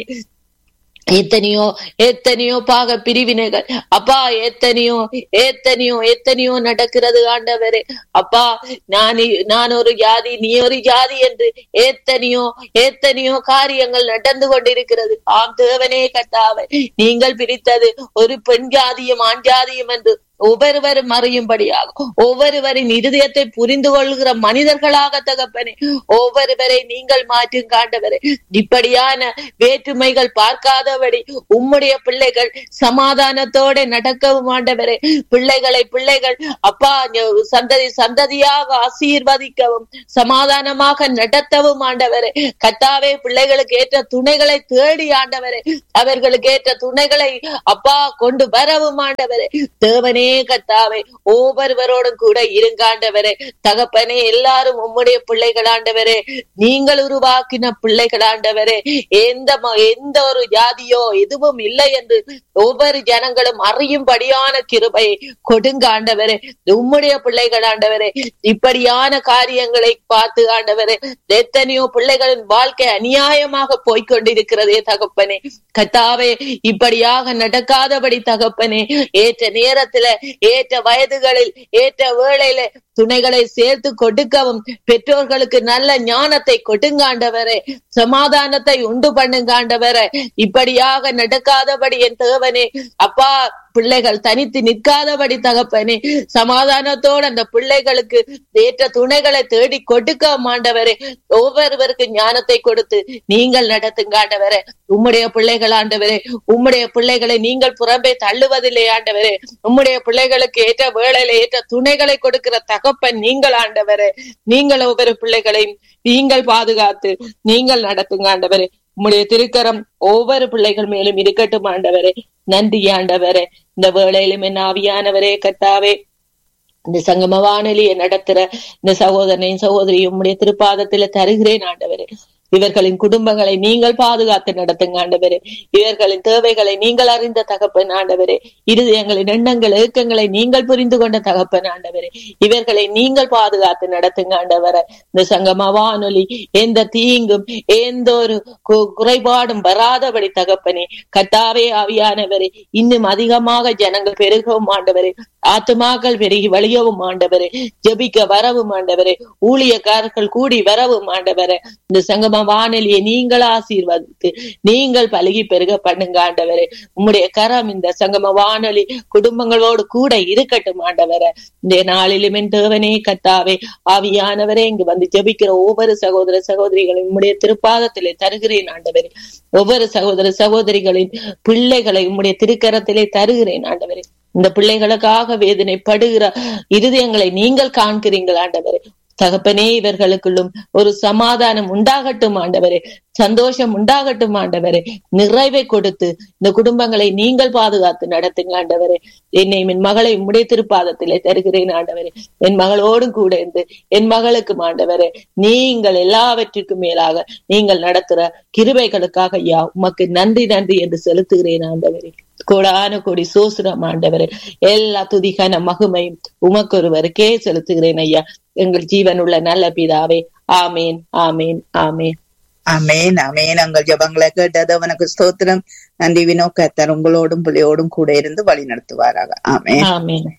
எத்தனையோ எத்தனையோ பாக பிரிவினைகள் அப்பா எத்தனையோ எத்தனையோ எத்தனையோ நடக்கிறது ஆண்டவரே அப்பா நான் இ- நான் ஒரு ஜாதி நீ ஒரு ஜாதி என்று எத்தனையோ எத்தனையோ காரியங்கள் நடந்து கொண்டிருக்கிறது ஆம் தேவனே கத்தாவை நீங்கள் பிரித்தது ஒரு பெண் ஜாதியும் ஆண் ஜாதியும் என்று ஒவ்வொருவரும் அறியும்படியாக ஒவ்வொருவரின் இருதயத்தை புரிந்து கொள்கிற மனிதர்களாக தகப்பனே ஒவ்வொருவரை நீங்கள் மாற்றும் காண்டவரே இப்படியான வேற்றுமைகள் பார்க்காதபடி உம்முடைய பிள்ளைகள் சமாதானத்தோட நடக்கவும் ஆண்டவரே பிள்ளைகளை பிள்ளைகள் அப்பா ஞ- சந்ததி சந்ததியாக ஆசீர்வதிக்கவும் சமாதானமாக நடத்தவும் ஆண்டவரே கத்தாவே பிள்ளைகளுக்கு ஏற்ற துணைகளை தேடி ஆண்டவரே அவர்களுக்கு ஏற்ற துணைகளை அப்பா கொண்டு வரவும் ஆண்டவரே தேவனே கத்தாவே ஒவ்வொருவரோடும் கூட இருங்காண்டவரே தகப்பனே எல்லாரும் உம்முடைய பிள்ளைகள் ஆண்டவரே நீங்கள் உருவாக்கின பிள்ளைகள் ஆண்டவரே எந்த ம- எந்த ஒரு ஜாதியோ எதுவும் இல்லை என்று ஒவ்வொரு ஜனங்களும் அறியும்படியான கிருபையை கொடுங்க ஆண்டவரே உம்முடைய பிள்ளைகள் ஆண்டவரே இப்படியான காரியங்களை பார்த்து ஆண்டவரே எத்தனையோ பிள்ளைகளின் வாழ்க்கை அநியாயமாக போய்க்கொண்டிருக்கிறதே தகப்பனே கத்தாவே இப்படியாக நடக்காதபடி தகப்பனே ஏற்ற நேரத்துல ஏற்ற வயதுகளில் ஏற்ற வேளையில துணைகளை சேர்த்து கொடுக்கவும் பெற்றோர்களுக்கு நல்ல ஞானத்தை கொடுங்காண்டவரே சமாதானத்தை உண்டு பண்ணுங்காண்டவரே இப்படியாக நடக்காதபடி என் தேவனே அப்பா பிள்ளைகள் தனித்து நிற்காதபடி தகப்பனே சமாதானத்தோடு அந்த பிள்ளைகளுக்கு ஏற்ற துணைகளை தேடி கொடுக்க மாண்டவரே ஒவ்வொருவருக்கு ஞானத்தை கொடுத்து நீங்கள் நடத்துங்க ஆண்டவரே உம்முடைய பிள்ளைகள் ஆண்டவரே உம்முடைய பிள்ளைகளை நீங்கள் புறம்பே தள்ளுவதில்லை ஆண்டவரே உம்முடைய பிள்ளைகளுக்கு ஏற்ற வேளையில ஏற்ற துணைகளை கொடுக்கிற தகப்பன் நீங்கள் ஆண்டவரே நீங்கள் ஒவ்வொரு பிள்ளைகளையும் நீங்கள் பாதுகாத்து நீங்கள் நடத்துங்க ஆண்டவரே உம்முடைய திருக்கரம் ஒவ்வொரு பிள்ளைகள் மேலும் இருக்கட்டும் ஆண்டவரே நன்றி ஆண்டவரே இந்த வேளையிலும் என் ஆவியானவரே கத்தாவே இந்த சங்கம வானொலியை நடத்துற இந்த சகோதரனையும் சகோதரியும் உம்முடைய திருப்பாதத்துல தருகிறேன் ஆண்டவரே இவர்களின் குடும்பங்களை நீங்கள் பாதுகாத்து நடத்துங்க ஆண்டவரே இவர்களின் தேவைகளை நீங்கள் அறிந்த தகப்பன் ஆண்டவரே இருதயங்களின் எண்ணங்கள் ஏக்கங்களை நீங்கள் புரிந்து கொண்ட தகப்பன் ஆண்டவரே இவர்களை நீங்கள் பாதுகாத்து நடத்துங்க ஆண்டவரே இந்த சங்கம வானொலி எந்த தீங்கும் எந்த ஒரு கு- குறைபாடும் வராதபடி தகப்பனே கத்தாவே ஆவியானவரே இன்னும் அதிகமாக ஜனங்கள் பெருகவும் ஆண்டவரே ஆத்துமாக்கள் பெருகி வழியவும் ஆண்டவரே ஜெபிக்க வரவும் ஆண்டவரே ஊழியக்காரர்கள் கூடி வரவும் ஆண்டவரே இந்த சங்கம வானொலியை நீங்கள் ஆசீர்வதித்து நீங்கள் பழகி பெருக பண்ணுங்க ஆண்டவரே உம்முடைய கரம் இந்த சங்கம வானொலி குடும்பங்களோடு கூட இருக்கட்டும் ஆண்டவரே இந்த நாளிலும் என் தேவனே கத்தாவே ஆவியானவரே இங்கு வந்து ஜெபிக்கிற ஒவ்வொரு சகோதர சகோதரிகளையும் உம்முடைய திருப்பாதத்திலே தருகிறேன் ஆண்டவரே ஒவ்வொரு சகோதர சகோதரிகளின் பிள்ளைகளை உம்முடைய திருக்கரத்திலே தருகிறேன் ஆண்டவரே இந்த பிள்ளைகளுக்காக வேதனைப்படுகிற இருதயங்களை நீங்கள் காண்கிறீர்கள் ஆண்டவரே தகப்பனே இவர்களுக்குள்ளும் ஒரு சமாதானம் உண்டாகட்டும் ஆண்டவரே சந்தோஷம் உண்டாகட்டும் ஆண்டவரே நிறைவை கொடுத்து இந்த குடும்பங்களை நீங்கள் பாதுகாத்து நடத்துங்க ஆண்டவரே என்னை என் மகளை உம்முடைய திருப்பாதத்திலே தருகிறேன் ஆண்டவரே என் மகளோடும் கூட இருந்து என் மகளுக்கும் ஆண்டவரே நீங்கள் எல்லாவற்றிற்கும் மேலாக நீங்கள் நடத்துற கிருபைகளுக்காக ஐயா உமக்கு நன்றி நன்றி என்று செலுத்துகிறேன் ஆண்டவரே கோடான கோடி சோசுரம் ஆண்டவரே எல்லா துதிகான மகுமையும் உமக்கொருவருக்கே செலுத்துகிறேன் ஐயா எங்கள் ஜீவனுள்ள நல்ல பிதாவே ஆமேன் ஆமேன் ஆமேன் அமேன் அமேன் உங்கள் ஜபங்களை கேட்டது அவனுக்கு ஸ்தோத்திரம் நன்றி வினோ கத்தர் உங்களோடும் பிள்ளையோடும் கூட இருந்து வழி நடத்துவாராக ஆமேன் ஆமேன்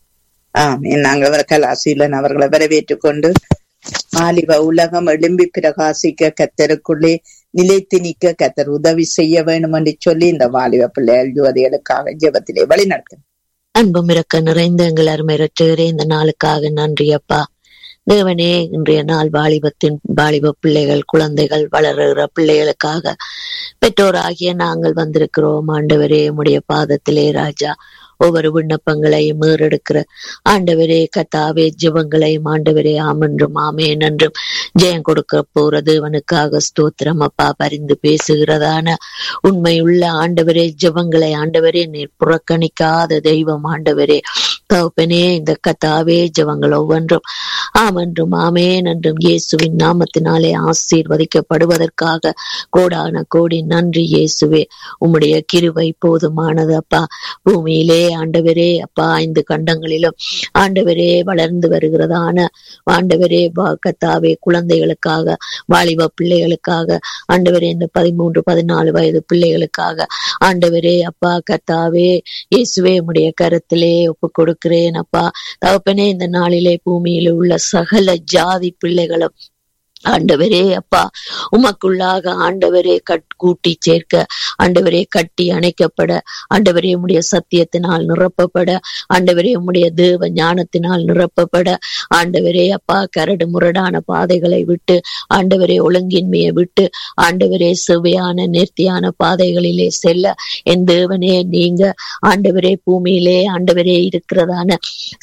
ஆமேன் நாங்கள் அவர்கள் ஆசீலன் அவர்களை வரவேற்றுக் கொண்டு மாலிவ உலகம் எழும்பி பிரகாசிக்க கத்தருக்குள்ளே நிலைத்து நிற்க கத்தர் உதவி செய்ய வேண்டும் என்று சொல்லி இந்த வாலிப பிள்ளைகள் யுவதிகளுக்காக ஜெபத்திலே வழி நடத்தும் அன்பும் இறக்க நிறைந்த எங்கள் அருமை இரட்சகரே இந்த நாளுக்காக நன்றி அப்பா தேவனே இன்றைய நாள் வாலிபத்தின் வாலிப பிள்ளைகள் குழந்தைகள் வளருகிற பிள்ளைகளுக்காக பெற்றோராகிய நாங்கள் வந்திருக்கிறோம் ஆண்டவரே உம்முடைய பாதத்திலே ராஜா ஒவ்வொரு விண்ணப்பங்களையும் மீறெடுக்கிற ஆண்டவரே கத்தாவே ஜெபங்களையும் ஆண்டவரே ஆமென்றும் ஆமேன் என்றும் ஜெயம் கொடுக்க போற தேவனுக்காக ஸ்தோத்திரம் அப்பா பரிந்து பேசுகிறதான உண்மையுள்ள ஆண்டவரே ஜெபங்களை ஆண்டவரே நீர் புறக்கணிக்காத தெய்வம் ஆண்டவரே தகப்பனே இந்த கத்தாவே ஜெபங்கள் ஒவ்வொன்றும் ஆமென்றும் ஆமேன் என்றும் இயேசுவின் நாமத்தினாலே ஆசீர்வதிக்கப்படுவதற்காக கோடான கோடி நன்றி இயேசுவே உம்முடைய கிருபை போதுமானது அப்பா பூமியிலே ஆண்டவரே அப்பா ஐந்து கண்டங்களிலும் ஆண்டவரே வளர்ந்து வருகிறதான ஆண்டவரே வா- கத்தாவே குழந்தைகளுக்காக வாலிப பிள்ளைகளுக்காக ஆண்டவரே இந்த பதிமூன்று பதினாலு வயது பிள்ளைகளுக்காக ஆண்டவரே அப்பா கத்தாவே இயேசுவே உடைய கருத்திலே ஒப்பு கொடுக்கிறேன் அப்பா தகப்பனே இந்த நாளிலே பூமியில் உள்ள சகல ஜாதி பிள்ளைகளும் ஆண்டவரே அப்பா உமக்குள்ளாக ஆண்டவரே கட் கூட்டி சேர்க்க ஆண்டவரே கட்டி அணைக்கப்பட ஆண்டவரே உம்முடைய சத்தியத்தினால் நிரப்பப்பட ஆண்டவரே உம்முடைய தேவ ஞானத்தினால் நிரப்பப்பட ஆண்டவரே அப்பா கரடு முரடான பாதைகளை விட்டு ஆண்டவரே ஒழுங்கின்மையை விட்டு ஆண்டவரே செவ்வையான நேர்த்தியான பாதைகளிலே செல்ல என் தேவனே நீங்க ஆண்டவரே பூமியிலே ஆண்டவரே இருக்கிறதான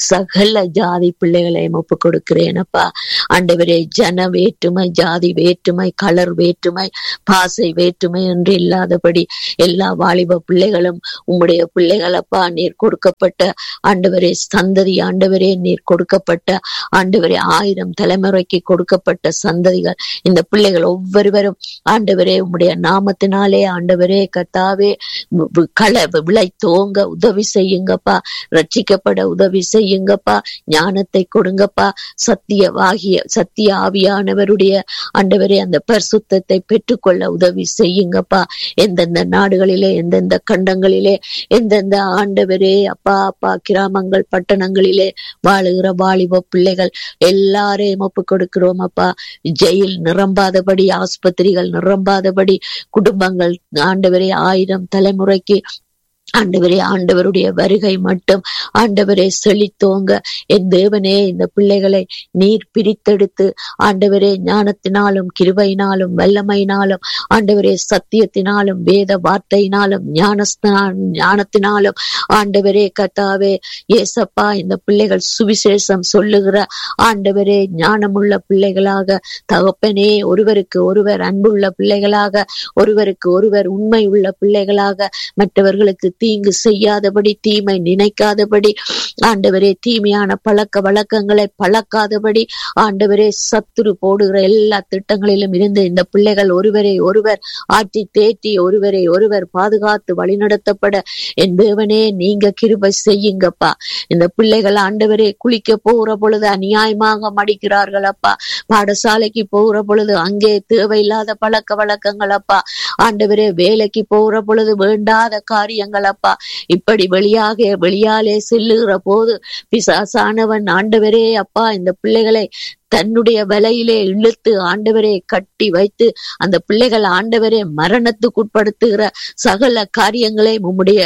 சகல ஜாதி பிள்ளைகளை ஒப்பு கொடுக்கிறேன் அப்பா ஆண்டவரே ஜன வேற்றுமை ஜாதி வேற்றுமை கலர் வேற்றுமை பாசை வேற்றுமை என்று இல்லாதபடி எல்லா வாலிப பிள்ளைகளும் உம்முடைய பிள்ளைகள் அப்பா நீர் கொடுக்கப்பட்ட ஆண்டவரே சந்ததி ஆண்டவரே நீர் கொடுக்கப்பட்ட ஆண்டவரே ஆயிரம் தலைமுறைக்கு கொடுக்கப்பட்ட சந்ததிகள் இந்த பிள்ளைகள் ஒவ்வொருவரும் ஆண்டவரே உம்முடைய நாமத்தினாலே ஆண்டவரே கத்தாவே வி- வி- கள விளை தோங்க உதவி செய்யுங்கப்பா ரட்சிக்கப்பட உதவி செய்யுங்கப்பா ஞானத்தை கொடுங்கப்பா சத்தியவாகிய சத்திய ஆவியானவருடைய ஆண்டவரே அந்த பரிசுத்தத்தை பெற்றுக்கொள்ள உதவி செய்யுங்கப்பா எந்தெந்த நாடுகளிலே எந்தெந்த கண்டங்களிலே எந்தெந்த ஆண்டவரே அப்பா அப்பா கிராமங்கள் பட்டணங்களிலே வாழுகிற வாலிப பிள்ளைகள் எல்லாரையும் ஒப்பு கொடுக்கிறோம் அப்பா ஜெயில் நிரம்பாதபடி ஆஸ்பத்திரிகள் நிரம்பாதபடி குடும்பங்கள் ஆண்டவரே ஆயிரம் தலைமுறைக்கு ஆண்டவரே ஆண்டவருடைய வருகை மட்டும் ஆண்டவரே செழித்தோங்க என் தேவனே இந்த பிள்ளைகளை நீர் பிரித்தெடுத்து ஆண்டவரே ஞானத்தினாலும் கிருபையினாலும் வல்லமையினாலும் ஆண்டவரே சத்தியத்தினாலும் வேத வார்த்தையினாலும் ஞானஸ்தா ஞானத்தினாலும் ஆண்டவரே கத்தாவே ஏசப்பா இந்த பிள்ளைகள் சுவிசேஷம் சொல்லுகிற ஆண்டவரே ஞானமுள்ள பிள்ளைகளாக தகப்பனே ஒருவருக்கு ஒருவர் அன்புள்ள பிள்ளைகளாக ஒருவருக்கு ஒருவர் உண்மை உள்ள பிள்ளைகளாக மற்றவர்களுக்கு தீங்கு செய்யாதபடி தீமை நினைக்காதபடி ஆண்டவரே தீமையான பழக்க வழக்கங்களை பழக்காதபடி ஆண்டவரே சத்துரு போடுகிற எல்லா திட்டங்களிலும் இருந்து இந்த பிள்ளைகள் ஒருவரை ஒருவர் ஆற்றி தேற்றி ஒருவரை ஒருவர் பாதுகாத்து வழிநடத்தப்பட என் தேவனே நீங்க கிருபை செய்யுங்கப்பா இந்த பிள்ளைகள் ஆண்டவரே குளிக்க போகிற பொழுது அநியாயமாக மடிக்கிறார்கள் அப்பா பாடசாலைக்கு போகிற பொழுது அங்கே தேவையில்லாத பழக்க வழக்கங்கள் அப்பா ஆண்டவரே வேலைக்கு போகிற பொழுது வேண்டாத காரியங்கள் அப்பா இப்படி வெளியாக வெளியாலே செல்லுகிற போது பிசாசானவன் ஆண்டவரே அப்பா இந்த பிள்ளைகளை தன்னுடைய வலையிலே இழுத்து ஆண்டவரே கட்டி வைத்து அந்த பிள்ளைகள் ஆண்டவரே மரணத்துக்குட்படுத்துகிற சகல காரியங்களை உம்முடைய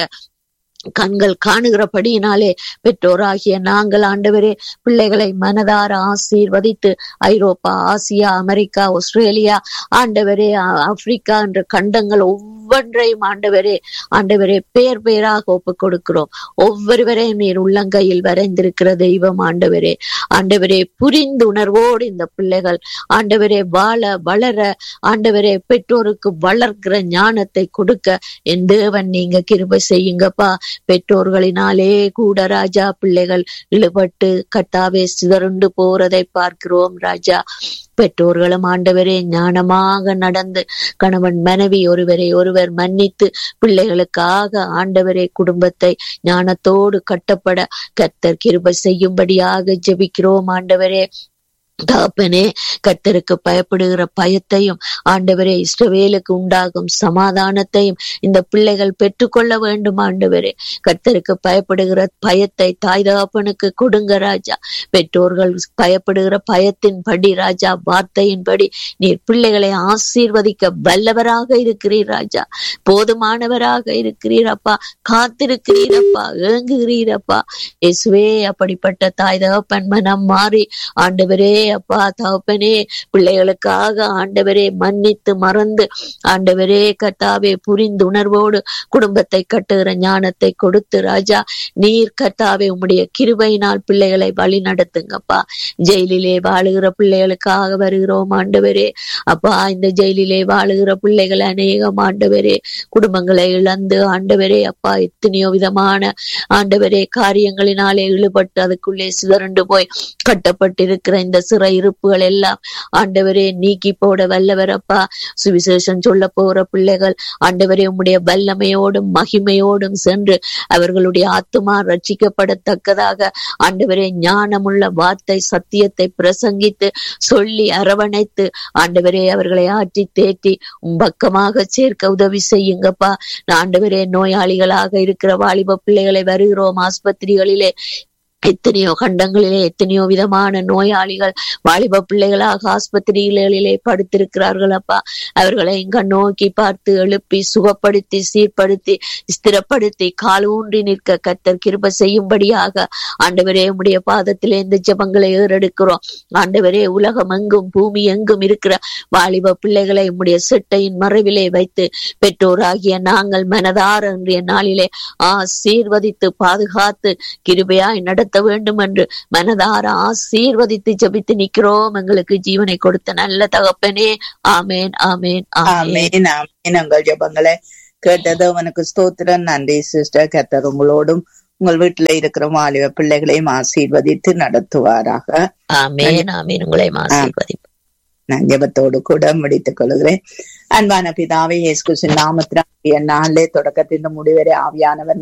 கண்கள் காணுகிறபடியினாலே பெற்றோராகிய நாங்கள் ஆண்டவரே பிள்ளைகளை மனதார ஆசீர்வதித்து ஐரோப்பா ஆசியா அமெரிக்கா ஆஸ்திரேலியா ஆண்டவரே ஆ- ஆப்பிரிக்கா என்ற கண்டங்கள் ஒவ்வொன்றையும் ஆண்டவரே ஆண்டவரே பேர் பேராக ஒப்பு கொடுக்கிறோம் ஒவ்வொருவரையும் நீர் உள்ளங்கையில் வரைந்திருக்கிற தெய்வம் ஆண்டவரே ஆண்டவரே புரிந்துணர்வோடு இந்த பிள்ளைகள் ஆண்டவரே வாழ வளர ஆண்டவரே பெற்றோருக்கு வளர்க்கிற ஞானத்தை கொடுக்க என் தேவன் நீங்க கிருபை செய்யுங்கப்பா பெற்றோர்களினாலே கூட ராஜா பிள்ளைகள் இழுபட்டு கட்டாவே சிதறுண்டு போறதை பார்க்கிறோம் ராஜா பெற்றோர்களும் ஆண்டவரே ஞானமாக நடந்து கணவன் மனைவி ஒருவரை ஒருவர் மன்னித்து பிள்ளைகளுக்காக ஆண்டவரே குடும்பத்தை ஞானத்தோடு கட்டப்பட கர்த்தர் கிருபை செய்யும்படியாக ஜெபிக்கிறோம் ஆண்டவரே தகப்பனே கர்த்தருக்கு பயப்படுகிற பயத்தையும் ஆண்டவரே இஸ்ரவேலுக்கு உண்டாகும் சமாதானத்தையும் இந்த பிள்ளைகள் பெற்றுக்கொள்ள வேண்டும் ஆண்டவரே கர்த்தருக்கு பயப்படுகிற பயத்தை தாய் தகப்பனுக்கு கொடுங்க ராஜா பெற்றோர்கள் பயப்படுகிற பயத்தின் படி ராஜா வார்த்தையின்படி நீர் பிள்ளைகளை ஆசீர்வதிக்க வல்லவராக இருக்கிறீர் ராஜா போதுமானவராக இருக்கிறீர் அப்பா காத்திருக்கிறீரப்பா ஏங்குகிறீரப்பா இயேசுவே அப்படிப்பட்ட தாய் தகப்பன் மனம் மாறி ஆண்டவரே அப்பா தகப்பனே பிள்ளைகளுக்காக ஆண்டவரே மன்னித்து மறந்து ஆண்டவரே கர்த்தாவே புரிந்துணர்வோடு குடும்பத்தை கட்டுகிற ஞானத்தை கொடுத்து ராஜா நீர் கர்த்தாவே உம்முடைய கிருபையினால் பிள்ளைகளை வழி நடத்துங்கப்பா ஜெயிலிலே வாழுகிற பிள்ளைகளுக்காக வருகிறோம் ஆண்டவரே அப்பா இந்த ஜெயிலிலே வாழுகிற பிள்ளைகள் அநேகம் ஆண்டவரே குடும்பங்களை இழந்து ஆண்டவரே அப்பா எத்தனையோ விதமான ஆண்டவரே காரியங்களினாலே இழுபட்டு அதுக்குள்ளே சிதறண்டு போய் கட்டப்பட்டிருக்கிற இந்த சிறை சிறை இருப்புகள் எல்லாம் ஆண்டவரே நீக்கி போட வல்லவரப்பா சுவிசேஷம் சொல்ல போற பிள்ளைகள் ஆண்டவரே உம்முடைய வல்லமையோடும் மகிமையோடும் சென்று அவர்களுடைய ஆத்துமா ரட்சிக்கப்படத்தக்கதாக ஆண்டவரே ஞானமுள்ள வார்த்தை சத்தியத்தை பிரசங்கித்து சொல்லி அரவணைத்து ஆண்டவரே அவர்களை ஆற்றி தேற்றி உம் பக்கமாக சேர்க்க உதவி செய்யுங்கப்பா ஆண்டவரே நோயாளிகளாக இருக்கிற வாலிப பிள்ளைகளை வருகிறோம் ஆஸ்பத்திரிகளிலே எத்தனையோ கண்டங்களிலே எத்தனையோ விதமான நோயாளிகள் வாலிப பிள்ளைகளாக ஆஸ்பத்திரிகளிலே படுத்திருக்கிறார்கள் அப்பா அவர்களை இங்க நோக்கி பார்த்து எழுப்பி சுகப்படுத்தி சீர்படுத்தி ஸ்திரப்படுத்தி கால் ஊன்றி நிற்க கத்தர் கிருப செய்யும்படியாக ஆண்டவரே உம்முடைய பாதத்திலே இந்த ஜெபங்களை ஏறெடுக்கிறோம் ஆண்டவரே உலகம் எங்கும் பூமி எங்கும் இருக்கிற வாலிப பிள்ளைகளை உம்முடைய சிட்டையின் மறைவிலே வைத்து பெற்றோராகிய நாங்கள் மனதார இன்றைய நாளிலே ஆசீர்வதித்து பாதுகாத்து கிருபையாய் நடத்த வேண்டும் என்று மனதார ஆசீர்வதித்து ஜெபித்து நிக்கிறோம் எங்களுக்கு ஜீவனை கொடுத்த நல்ல தகப்பனே ஆமேன் ஆமேன் ஆமேன் ஆமேன் ஆமேன் உங்கள் ஜெபங்களை கேட்டது அவனுக்கு ஸ்தோத்திரம் நன்றி சிஸ்டர் கத்தர் உங்களோடும் உங்கள் வீட்டுல இருக்கிற வாலிப பிள்ளைகளையும் ஆசீர்வதித்து நடத்துவாராக ஆமேன் ஆமேன் உங்களை ஆசீர்வதிப்பார் நான் ஜெபத்தோடு கூட முடித்துக் கொள்கிறேன் அன்பான பிதாவை இயேசு கிறிஸ்துவின் நாமத்தினால் நாளிலே தொடக்கத்தின் முடிவரை ஆவியானவர்